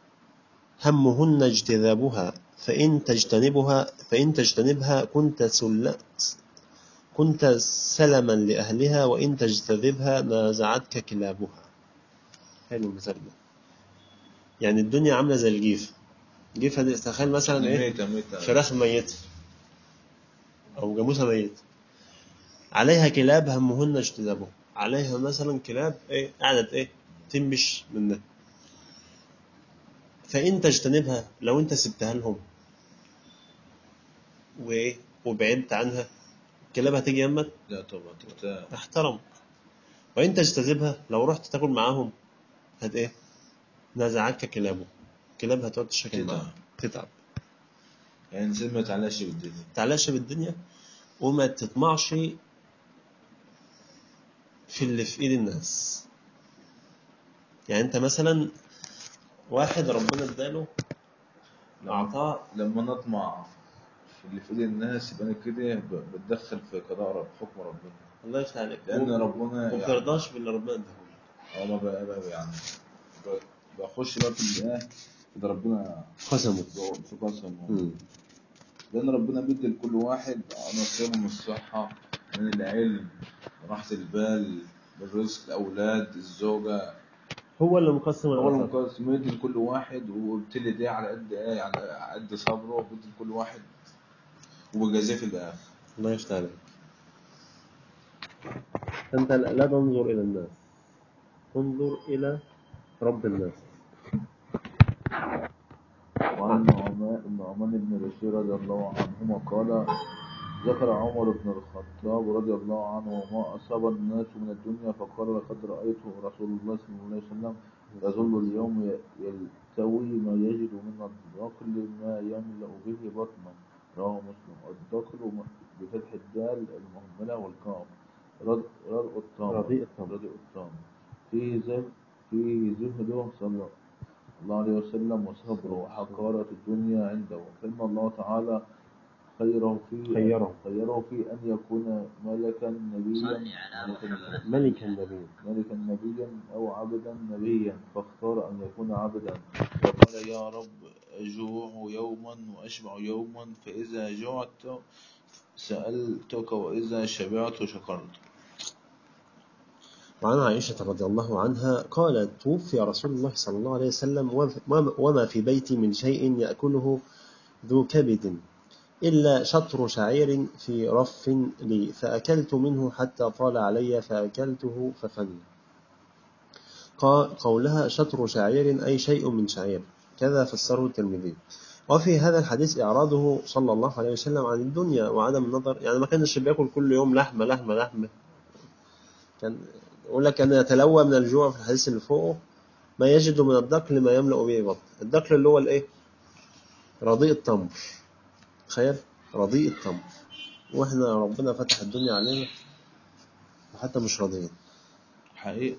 همهن اجتذابها فإن تجتنبها فإن تجتنبها كنت سل كنت سلما لأهلها وإن تجتذبها نازعتك كلابها حلو المثال ده يعني الدنيا عاملة زي الجيفة الجيفة دي تخيل مثلا إيه ميتة ميتة فراخ ميتة أو جاموسة ميتة عليها كلاب همهن اجتذابها عليها مثلا كلاب إيه قعدت إيه تنبش منها فإن تجتنبها لو أنت سبتها لهم وإيه وبعدت عنها الكلاب هتيجي يمك لا طبعا ترتاح احترم وإن تجتذبها لو رحت تاكل معاهم هت إيه نازعك كلابه كلاب هتقعد تشكل تتعب. معاها تتعب يعني الإنسان ما يتعلاش بالدنيا تعلاش بالدنيا وما تطمعش في اللي في ايد الناس يعني انت مثلا واحد ربنا اداله اعطاه لما نطمع في اللي في ايد الناس يبقى انا كده ب- بتدخل في قضاء رب حكم ربنا الله يفتح عليك لان و- ربنا وما يعني بترضاش باللي ربنا اداهولك هو ما بقى بقى يعني ب- بخش بقى في الايه ده ربنا قسمه في قسم مم. لان ربنا بيدي لكل واحد نصيبه من الصحه من العلم راحه البال الرزق الاولاد الزوجه هو اللي مقسم هو العطاء المقسم يدي لكل واحد وبيبتلي ده على قد ايه على قد صبره وبيدي لكل واحد وبيجازيه في الاخر الله يفتح عليك أنت لا لا تنظر إلى الناس انظر إلى رب الناس وعن نعمان النعمان بن بشير رضي الله عنهما قال ذكر عمر بن الخطاب رضي الله عنه ما أصاب الناس من الدنيا فقال لقد رأيت رسول الله صلى الله عليه وسلم يظل اليوم ي- يل- يستوي ما يجد من الدخل ما يملأ به بطنه رواه مسلم الدخل بفتح الدال المهملة والكاف رد ردء الطعام رديء الطعام. رديء الطعام فيه زهد فيه زهده صلى الله عليه وسلم وصبره وحقارة الدنيا عنده فإن الله تعالى خيره في خيره. خيره في أن يكون ملكا نبيا صل على ملكا محمد. ملك النبي ملكا نبيا أو عبدا نبيا فاختار أن يكون عبدا وقال يا رب أجوع يوما وأشبع يوما فإذا جعت سألتك وإذا شبعت شكرت وعن عائشة رضي الله عنها قالت توفي رسول الله صلى الله عليه وسلم وما- وما في بيتي من شيء يأكله ذو كبد إلا شطر شعير في رف لي فأكلت منه حتى طال علي فأكلته ففني قا- قولها شطر شعير أي شيء من شعير كذا فسره الترمذي وفي هذا الحديث إعراضه صلى الله عليه وسلم عن الدنيا وعدم النظر يعني ما كانش بياكل كل يوم لحمة لحمة لحمة كان يقول لك أن يتلوى من الجوع في الحديث اللي فوقه ما يجد من الدقل ما يملأ به بطن الدقل اللي هو الإيه رضيء التمر تخيل رضيء التمر واحنا ربنا فتح الدنيا علينا وحتى مش راضيين حقيقة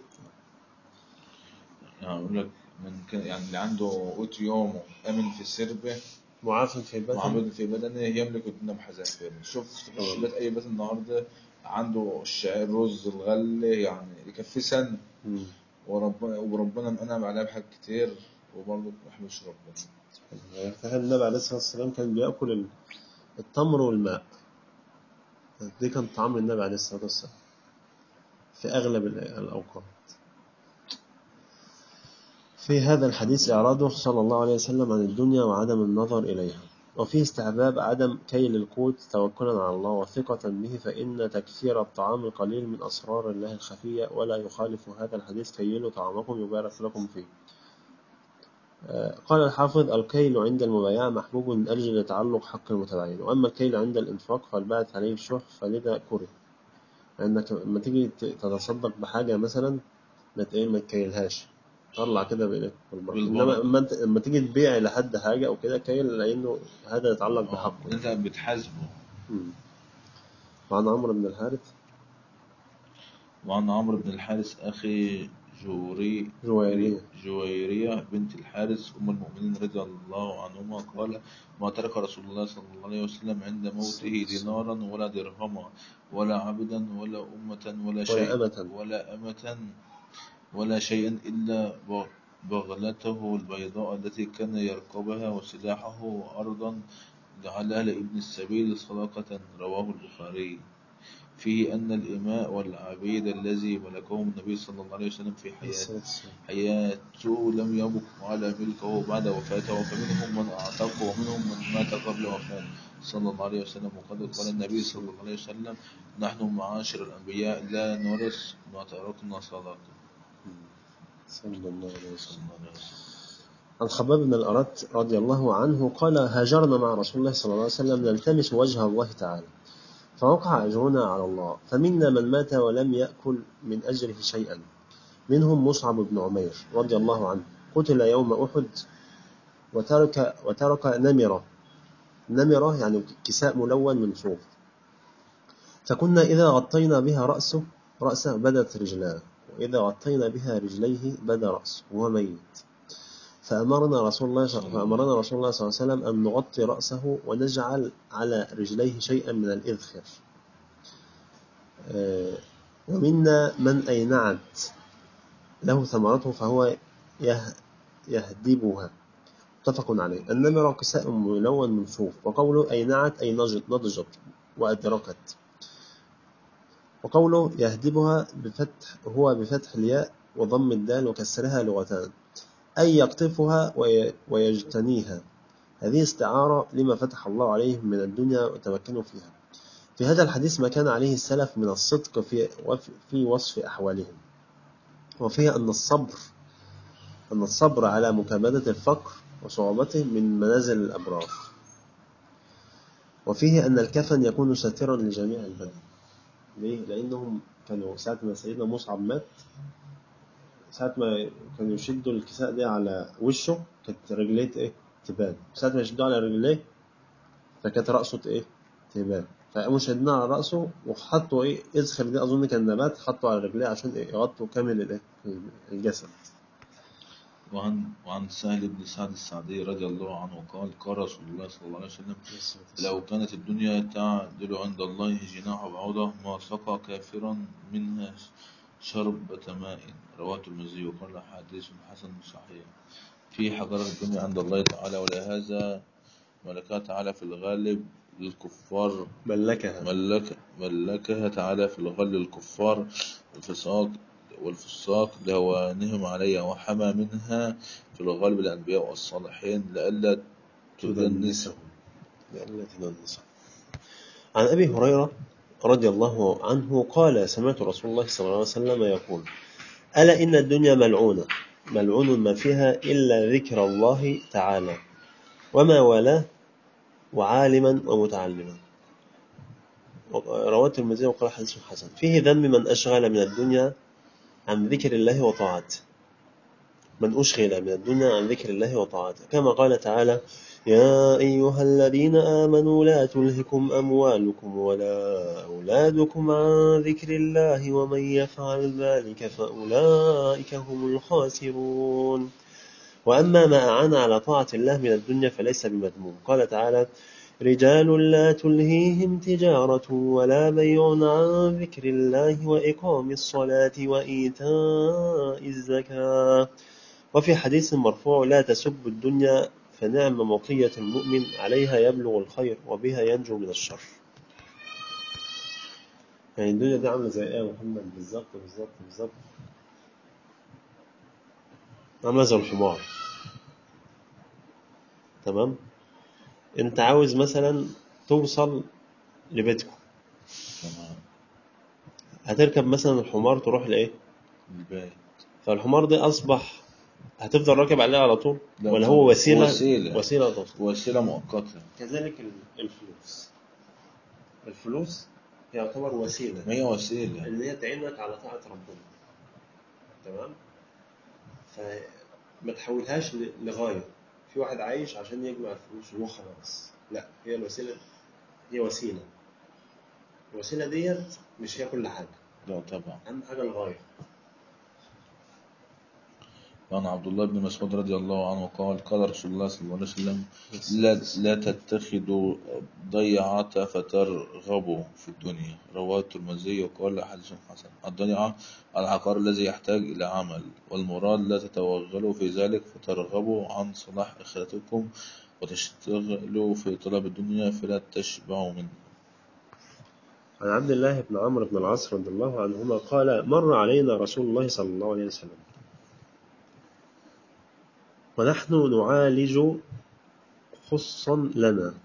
يعني أقول لك من كان يعني اللي عنده قوت يومه أمن في سربه معاف في بدن وعبد في بدنه يملك الدنيا بحذافيره شوف تخش بيت أي بيت النهاردة عنده الشعير رز الغلة يعني يكفي سنة مم. وربنا وربنا منعم عليه بحاجات كتير وبرضه ما يحمدش ربنا فكان النبي عليه الصلاة والسلام كان بيأكل ال- التمر والماء دي كان طعام النبي عليه الصلاة والسلام في أغلب ال- الأوقات في هذا الحديث إعراضه صلى الله عليه وسلم عن الدنيا وعدم النظر إليها وفيه استحباب عدم كيل القوت توكلا على الله وثقة به فإن تكثير الطعام قليل من أسرار الله الخفية ولا يخالف هذا الحديث كيلوا طعامكم يبارك لكم فيه آه، قال الحافظ الكيل عند المبايعة محبوب من أجل تعلق حق المتبايعين وأما الكيل عند الإنفاق فالبعث عليه الشح فلذا كره لأنك لما تيجي ت- تتصدق بحاجة مثلا ما ت- إيه ما تكيلهاش طلع كده بإيدك بالبركة بالبركة. إنما لما أنت لما تيجي تبيع لحد حاجة أو كده كيل لأنه هذا يتعلق بحقه أنت بتحاسبه مم. وعن عمرو بن الحارث وعن عمرو بن الحارث أخي جوري جويرية جويرية بنت الحارث أم المؤمنين رضي الله عنهما قال ما ترك رسول الله صلى الله عليه وسلم عند موته دينارا ولا درهما ولا عبدا ولا أمة ولا شيء أمة. ولا أمة ولا شيئا إلا ب- بغلته البيضاء التي كان يركبها وسلاحه وأرضا جعلها لابن السبيل صدقة رواه البخاري فيه أن الإماء والعبيد الذي ملكهم النبي صلى الله عليه وسلم في حياته حياته لم يبق على ملكه بعد وفاته فمنهم من أعتق ومنهم من مات قبل وفاته صلى الله عليه وسلم وقد قال النبي صلى الله عليه وسلم نحن معاشر الأنبياء لا نورث ما تركنا صدقة صلى الله عليه وسلم صلى الله عليه وسلم عن خباب بن الأرت رضي الله عنه قال هاجرنا مع رسول الله صلى الله عليه وسلم نلتمس وجه الله تعالى فوقع أجرنا على الله فمنا من مات ولم يأكل من أجره شيئا منهم مصعب بن عمير رضي الله عنه قتل يوم أحد وترك وترك نمرة نمرة يعني كساء ملون من صوف فكنا إذا غطينا بها رأسه رأسه بدت رجلاه وإذا غطينا بها رجليه بدا رأسه وهو ميت فأمرنا رسول الله فأمرنا رسول الله صلى الله عليه وسلم أن نغطي رأسه ونجعل على رجليه شيئا من الإذخر آه، ومنا من أينعت له ثمرته فهو يه- يهدبها متفق عليه النمر كساء ملون من صوف وقوله أينعت أي نضجت نضجت وأدركت وقوله يهدبها بفتح هو بفتح الياء وضم الدال وكسرها لغتان أي يقطفها وي- ويجتنيها هذه استعارة لما فتح الله عليهم من الدنيا وتمكنوا فيها في هذا الحديث ما كان عليه السلف من الصدق في وف- في وصف أحوالهم وفيه أن الصبر أن الصبر على مكابدة الفقر وصعوبته من منازل الأبرار وفيه أن الكفن يكون ساترا لجميع البدن ليه؟ لأنهم كانوا ساعة ما سيدنا مصعب مات ساعة ما كانوا يشدوا الكساء ده على وشه كانت رجليه ايه تبان ساعة ما يشدوا على رجليه فكانت رأسه ايه تبان فقاموا شادين على رأسه وحطوا ايه اذخر دي اظن كان نبات حطوا على رجليه عشان ايه يغطوا كامل الايه الجسد وعن وعن سهل بن سعد السعدي رضي الله عنه قال قال رسول الله صلى الله عليه وسلم لو كانت الدنيا تعدل عند الله جناح بعوضة ما سقى كافرا منها شربة ماء رواه الترمذي وقال حديث حسن صحيح في حضارة الدنيا عند الله تعالى ولهذا ملكها تعالى في الغالب للكفار ملكها ملك ملكها تعالى في الغل الكفار والفساق والفساق لهوانهم عليها وحمى منها في الغالب الأنبياء والصالحين لئلا تدنسهم لئلا تدنسهم عن أبي هريرة رضي الله عنه قال سمعت رسول الله صلى الله عليه وسلم يقول ألا إن الدنيا ملعونة ملعون ما فيها إلا ذكر الله تعالى وما والاه وعالما ومتعلما رواه الترمذي وقال حديث حسن فيه ذم من أشغل من الدنيا عن ذكر الله وطاعته من أشغل من الدنيا عن ذكر الله وطاعته كما قال تعالى يا أيها الذين آمنوا لا تلهكم أموالكم ولا أولادكم عن ذكر الله ومن يفعل ذلك فأولئك هم الخاسرون وأما ما أعان على طاعة الله من الدنيا فليس بمذموم قال تعالى رجال لا تلهيهم تجارة ولا بيع عن ذكر الله وإقام الصلاة وإيتاء الزكاة وفي حديث مرفوع لا تسب الدنيا فنعم مطية المؤمن عليها يبلغ الخير وبها ينجو من الشر يعني الدنيا دي عاملة زي ايه يا محمد بالظبط بالظبط بالظبط عاملة زي الحمار تمام انت عاوز مثلا توصل لبيتكم تمام هتركب مثلا الحمار تروح لايه البيت فالحمار ده اصبح هتفضل راكب عليه على طول لا، ولا هو وسيله وسيلة. وسيله توصل وسيلة مؤقتة كذلك ال- الفلوس الفلوس هي يعتبر وسيله ما هي وسيلة ان هي تعينك على طاعه ربنا تمام فما تحولهاش ل- لغايه في واحد عايش عشان يجمع الفلوس وخلاص لا هي الوسيله هي وسيله الوسيله ديت مش هي كل حاجه لا طبعا اهم حاجه الغايه وعن عبد الله بن مسعود رضي الله عنه قال قال رسول الله صلى الله عليه وسلم لا لا تتخذوا ضيعة فترغبوا في الدنيا رواه الترمذي وقال حديث حسن الضيعة العقار الذي يحتاج إلى عمل والمراد لا تتوغلوا في ذلك فترغبوا عن صلاح آخرتكم وتشتغلوا في طلب الدنيا فلا تشبعوا منه عن عبد الله بن عمرو بن العاص رضي الله عنهما قال مر علينا رسول الله صلى الله عليه وسلم ونحن نعالج خصا لنا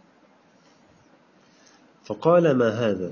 فقال ما هذا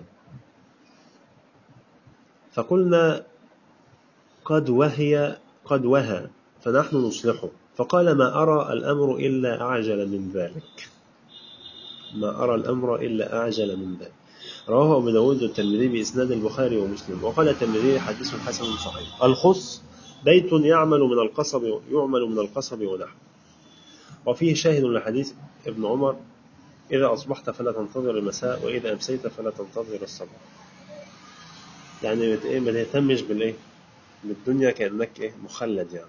فقلنا قد وهي قد وهى فنحن نصلحه فقال ما أرى الأمر إلا أعجل من ذلك ما أرى الأمر إلا أعجل من ذلك رواه أبو داود والترمذي بإسناد البخاري ومسلم وقال الترمذي حديث حسن صحيح الخص بيت يعمل من القصب يعمل من القصب ونحو وفيه شاهد لحديث ابن عمر إذا أصبحت فلا تنتظر المساء وإذا أمسيت فلا تنتظر الصباح يعني بت- إيه ما تهتمش بالإيه بالدنيا كأنك إيه مخلد يعني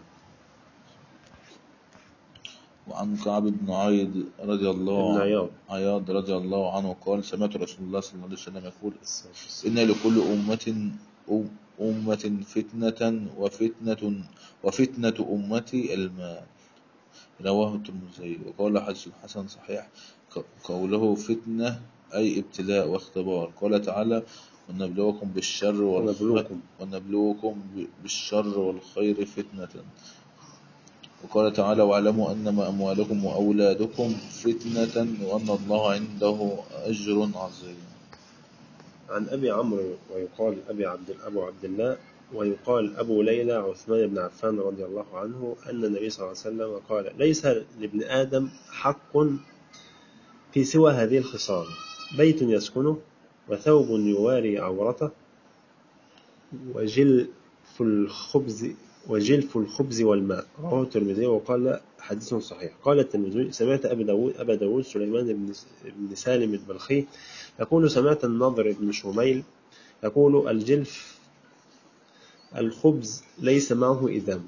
وعن كعب بن عيد رضي الله ابن عنه عياض عياض رضي الله عنه قال سمعت رسول الله صلى الله عليه وسلم يقول إن لكل أمة أم- أمة فتنة وفتنة وفتنة أمتي المال رواه الترمذي وقال حديث حسن صحيح ق- قوله فتنة أي ابتلاء واختبار قال تعالى ونبلوكم بالشر والخير ونبلوكم. ونبلوكم ب- بالشر والخير فتنة وقال تعالى واعلموا أنما أموالكم وأولادكم فتنة وأن الله عنده أجر عظيم عن أبي عمرو ويقال أبي عبد أبو عبد الله ويقال أبو ليلى عثمان بن عفان رضي الله عنه أن النبي صلى الله عليه وسلم قال ليس لابن آدم حق في سوى هذه الخصال بيت يسكنه وثوب يواري عورته وجلف الخبز وجلف الخبز والماء رواه الترمذي وقال حديث صحيح قال الترمذي سمعت أبا داود, أبا داود سليمان بن, بن سالم البلخي يقول سمعت النضر بن شميل يقول الجلف الخبز ليس معه إذام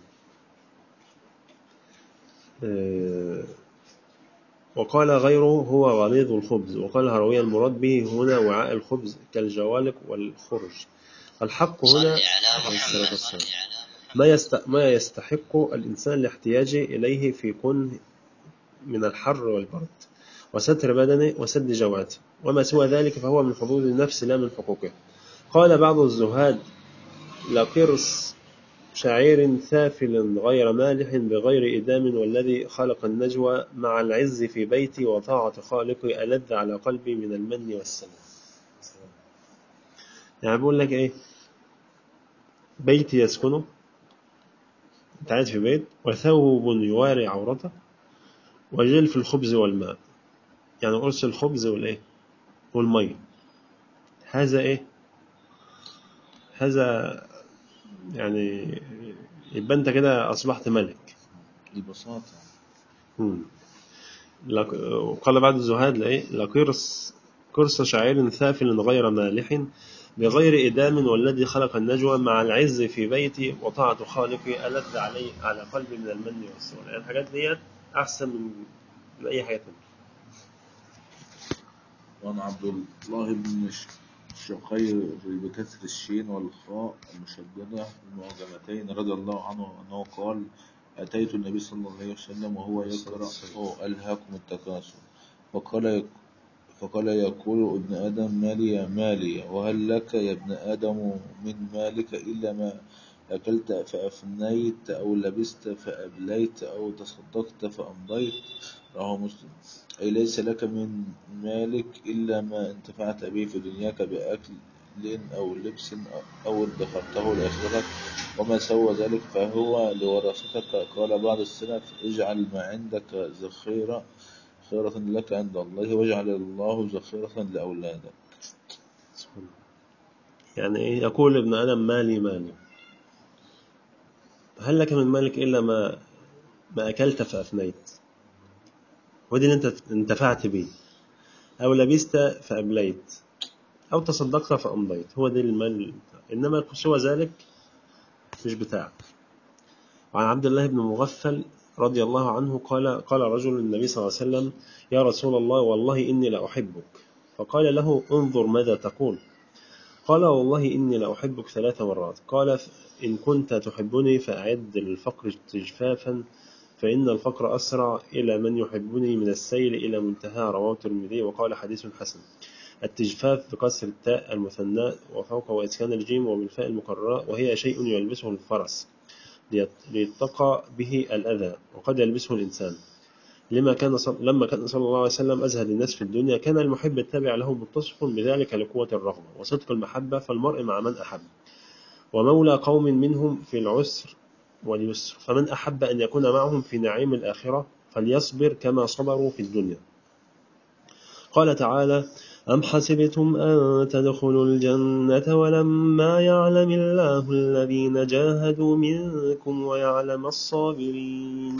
آه، وقال غيره هو غليظ الخبز وقال هروي المراد به هنا وعاء الخبز كالجوالق والخرج الحق صل هنا على عليه الصلاة محمد والسلام. صل على ما يست... ما يستحق الإنسان لاحتياجه إليه في كون من الحر والبرد وستر بدنه وسد جواته وما سوى ذلك فهو من حظوظ النفس لا من حقوقه قال بعض الزهاد لقرص شعير ثافل غير مالح بغير إدام والذي خلق النجوى مع العز في بيتي وطاعة خالقي ألذ على قلبي من المن والسلام يعني بقول لك إيه بيتي يسكنه أنت قاعد في بيت وثوب يواري عورته وجلف الخبز والماء يعني قرص الخبز والإيه والمية هذا إيه هذا يعني يبقى أنت كده أصبحت ملك البساطة مم. لك- وقال بعد الزهاد لإيه لقرص قرص شعير ثافل غير مالح بغير إدام والذي خلق النجوى مع العز في بيتي وطاعة خالقي ألذ علي على قلبي من المن والسرور يعني الحاجات دي أحسن من, من أي حاجة تانية وعن عبد الله بن ش- شقير بكسر الشين والخاء المشددة المعجمتين رضي الله عنه أنه قال أتيت النبي صلى الله عليه وسلم وهو يقرأ ألهاكم التكاثر فقال فقال يقول ابن آدم مالي مالي وهل لك يا ابن آدم من مالك إلا ما أكلت فأفنيت أو لبست فأبليت أو تصدقت فأمضيت رواه مسلم أي ليس لك من مالك إلا ما انتفعت به في دنياك بأكل أو لبس أو ادخرته لآخرتك وما سوى ذلك فهو لورثتك قال بعض السلف اجعل ما عندك ذخيرة ذخيرة لك عند الله واجعل الله ذخيرة لأولادك سبحان الله. يعني إيه يقول ابن آدم مالي مالي هل لك من مالك إلا ما ما أكلت فأفنيت ودي اللي أنت انتفعت به أو لبست فأبليت أو تصدقت فأمضيت هو ده المال إنما سوى ذلك مش بتاعك وعن عبد الله بن مغفل رضي الله عنه قال قال رجل للنبي صلى الله عليه وسلم يا رسول الله والله إني لأحبك فقال له انظر ماذا تقول قال والله إني لأحبك ثلاث مرات قال إن كنت تحبني فأعد للفقر استجفافا فإن الفقر أسرع إلى من يحبني من السيل إلى منتهى رواه الترمذي وقال حديث حسن التجفاف بكسر التاء المثنى وفوق وإسكان الجيم وبالفاء المكررة وهي شيء يلبسه الفرس ليت- ليتقى به الأذى وقد يلبسه الإنسان لما كان صل... لما كان صلى الله عليه وسلم أزهد الناس في الدنيا كان المحب التابع له متصف بذلك لقوة الرغبة وصدق المحبة فالمرء مع من أحب ومولى قوم منهم في العسر واليسر فمن أحب أن يكون معهم في نعيم الآخرة فليصبر كما صبروا في الدنيا قال تعالى أم حسبتم أن تدخلوا الجنة ولما يعلم الله الذين جاهدوا منكم ويعلم الصابرين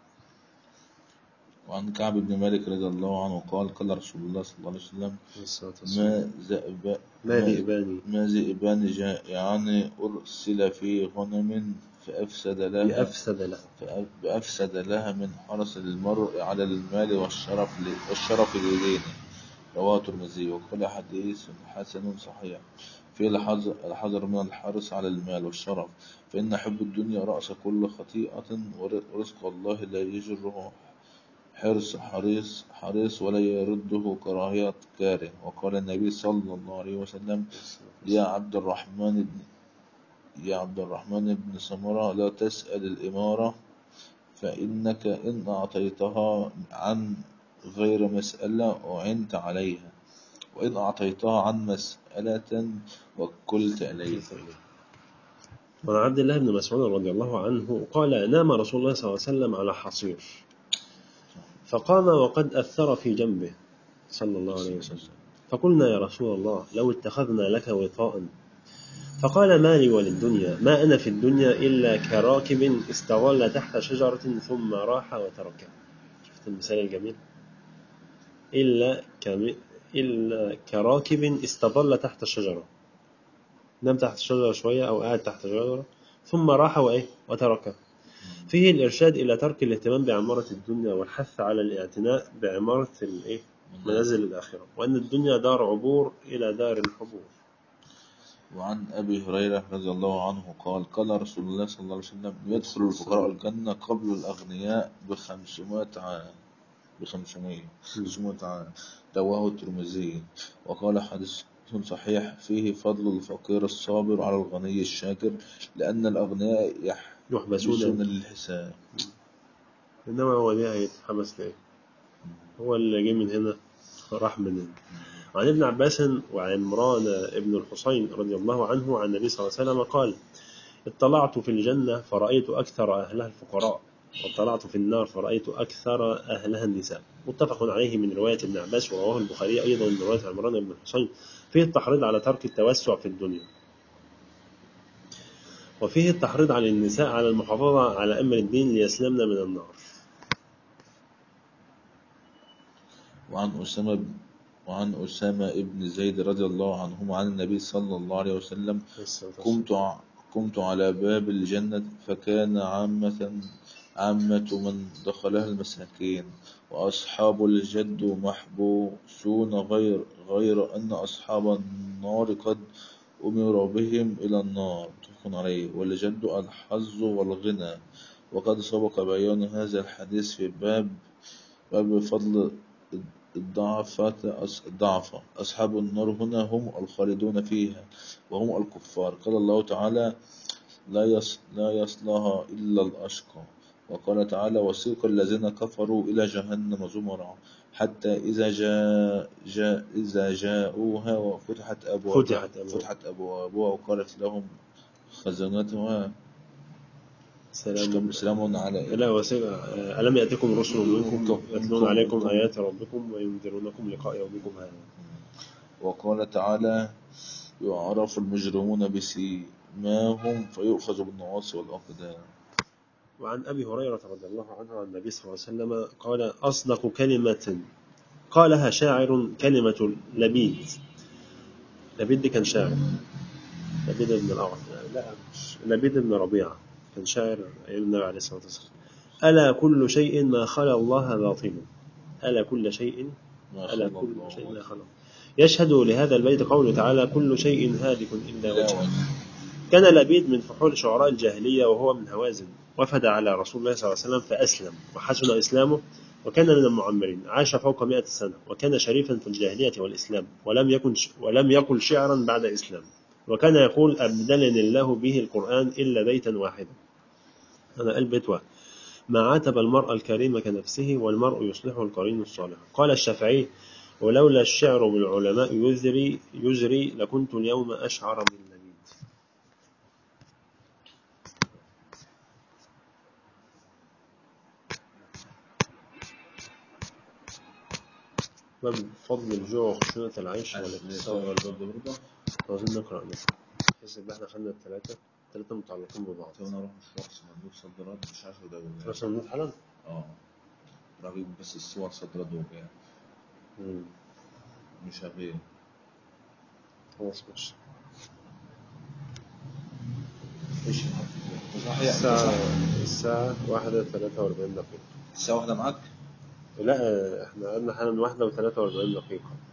وعن كعب بن مالك رضي الله عنه قال قال رسول الله صلى الله عليه وسلم ما ذئب ما ذئبان ما ذئبان جائعان أرسل في غنم فأفسد لها بأفسد له فأ- بأفسد لها من حرص المرء على المال والشرف ل- والشرف لدينه رواه الترمذي وقال حديث حسن صحيح في الحذر الحذر من الحرص على المال والشرف فإن حب الدنيا رأس كل خطيئة ور- ورزق الله لا يجره حرص حريص حريص ولا يرده كراهية كاره وقال النبي صلى الله عليه وسلم يا عبد الرحمن بن يا عبد الرحمن بن سمرة لا تسأل الإمارة فإنك إن أعطيتها عن غير مسألة أعنت عليها وإن أعطيتها عن مسألة وكلت عليها وعن عبد الله بن مسعود رضي الله عنه قال نام رسول الله صلى الله عليه وسلم على حصير فقام وقد أثر في جنبه صلى الله عليه وسلم فقلنا يا رسول الله لو اتخذنا لك وطاء فقال ما لي وللدنيا ما أنا في الدنيا إلا كراكب استظل تحت شجرة ثم راح وتركها شفت المثال الجميل إلا كم... إلا كراكب استظل تحت شجرة نام تحت الشجرة شوية أو قاعد تحت شجرة ثم راح وإيه وتركها فيه الإرشاد إلى ترك الاهتمام بعمارة الدنيا والحث على الاعتناء بعمارة الإيه؟ منازل الآخرة وأن الدنيا دار عبور إلى دار الحبور وعن أبي هريرة رضي الله عنه قال قال رسول الله صلى الله عليه وسلم يدخل الفقراء الجنة قبل الأغنياء بخمسمائة عام بخمسمائة خمسمائة عام رواه الترمذي وقال حديث صحيح فيه فضل الفقير الصابر على الغني الشاكر لأن الأغنياء يحبسون يحبسون للحساب إنما هو ده هيتحبس ليه هو اللي جه من هنا راح من هنا عن ابن عباس وعمران ابن الحصين رضي الله عنه عن النبي صلى الله عليه وسلم قال اطلعت في الجنة فرأيت أكثر أهلها الفقراء واطلعت في النار فرأيت أكثر أهلها النساء متفق عليه من رواية ابن عباس ورواه البخاري أيضا من رواية عمران بن الحصين فيه التحريض على ترك التوسع في الدنيا وفيه التحريض على النساء على المحافظة على أمر الدين ليسلمن من النار وعن أسامة وعن أسامة ابن زيد رضي الله عنهما عن النبي صلى الله عليه وسلم قمت ع- قمت على باب الجنة فكان عامة عامة من دخلها المساكين وأصحاب الجد محبوسون غير غير أن أصحاب النار قد أمر بهم إلى النار متفق عليه والجد الحظ والغنى وقد سبق بيان هذا الحديث في باب باب فضل الضعفة الضعفة أصحاب النار هنا هم الخالدون فيها وهم الكفار قال الله تعالى لا يص لا يصلها إلا الأشقى وقال تعالى وسيق الذين كفروا إلى جهنم زمرا حتى إذا جاء, جاء إذا جاءوها وفتحت أبوابها فتحت أبوابها. فتحت أبوابها وقالت لهم خزنتها سلام سلام عليكم لا وسيل ألم يأتكم رسل منكم يتلون عليكم آيات ربكم وينذرونكم لقاء يومكم هذا وقال تعالى يعرف المجرمون بسيماهم فيؤخذ بالنواصي والأقدام وعن أبي هريرة رضي الله عنه عن النبي صلى الله عليه وسلم قال أصدق كلمة قالها شاعر كلمة لبيد لبيد دي كان شاعر لبيد بن الأعرج يعني لا مش لبيد بن ربيعة كان شاعر أيام النبي عليه الصلاة والسلام ألا كل شيء ما خلا الله باطل ألا كل شيء ما ألا خلق كل الله شيء ما خلا يشهد لهذا البيت قوله تعالى كل شيء هالك إلا وجهه كان لبيد من فحول شعراء الجاهلية وهو من هوازن وفد على رسول الله صلى الله عليه وسلم فأسلم وحسن إسلامه وكان من المعمرين عاش فوق مئة سنة وكان شريفا في الجاهلية والإسلام ولم يكن ولم يقل شعرا بعد إسلام وكان يقول أبدلني الله به القرآن إلا بيتا واحدا هذا البيت واحد ما عاتب المرء الكريم كنفسه والمرء يصلحه القرين الصالح قال الشافعي ولولا الشعر بالعلماء يزري يزري لكنت اليوم أشعر من لبيد باب فضل الجوع وخشونة العيش والاقتصاد عاوزين نقرأ ده بحيث إن احنا خدنا الثلاثة الثلاثة متعلقين ببعض تو انا اروح مشوار صندوق صدرات مش عارف ده ولا بس نموت حالا اه راح اجيب بس الصور صدرات وبيع مم. مش هبيع خلاص ماشي ايش صحيح الساعة الساعة واحدة ثلاثة وأربعين دقيقة الساعة واحدة معاك لا احنا قلنا حالا واحدة وثلاثة وأربعين دقيقة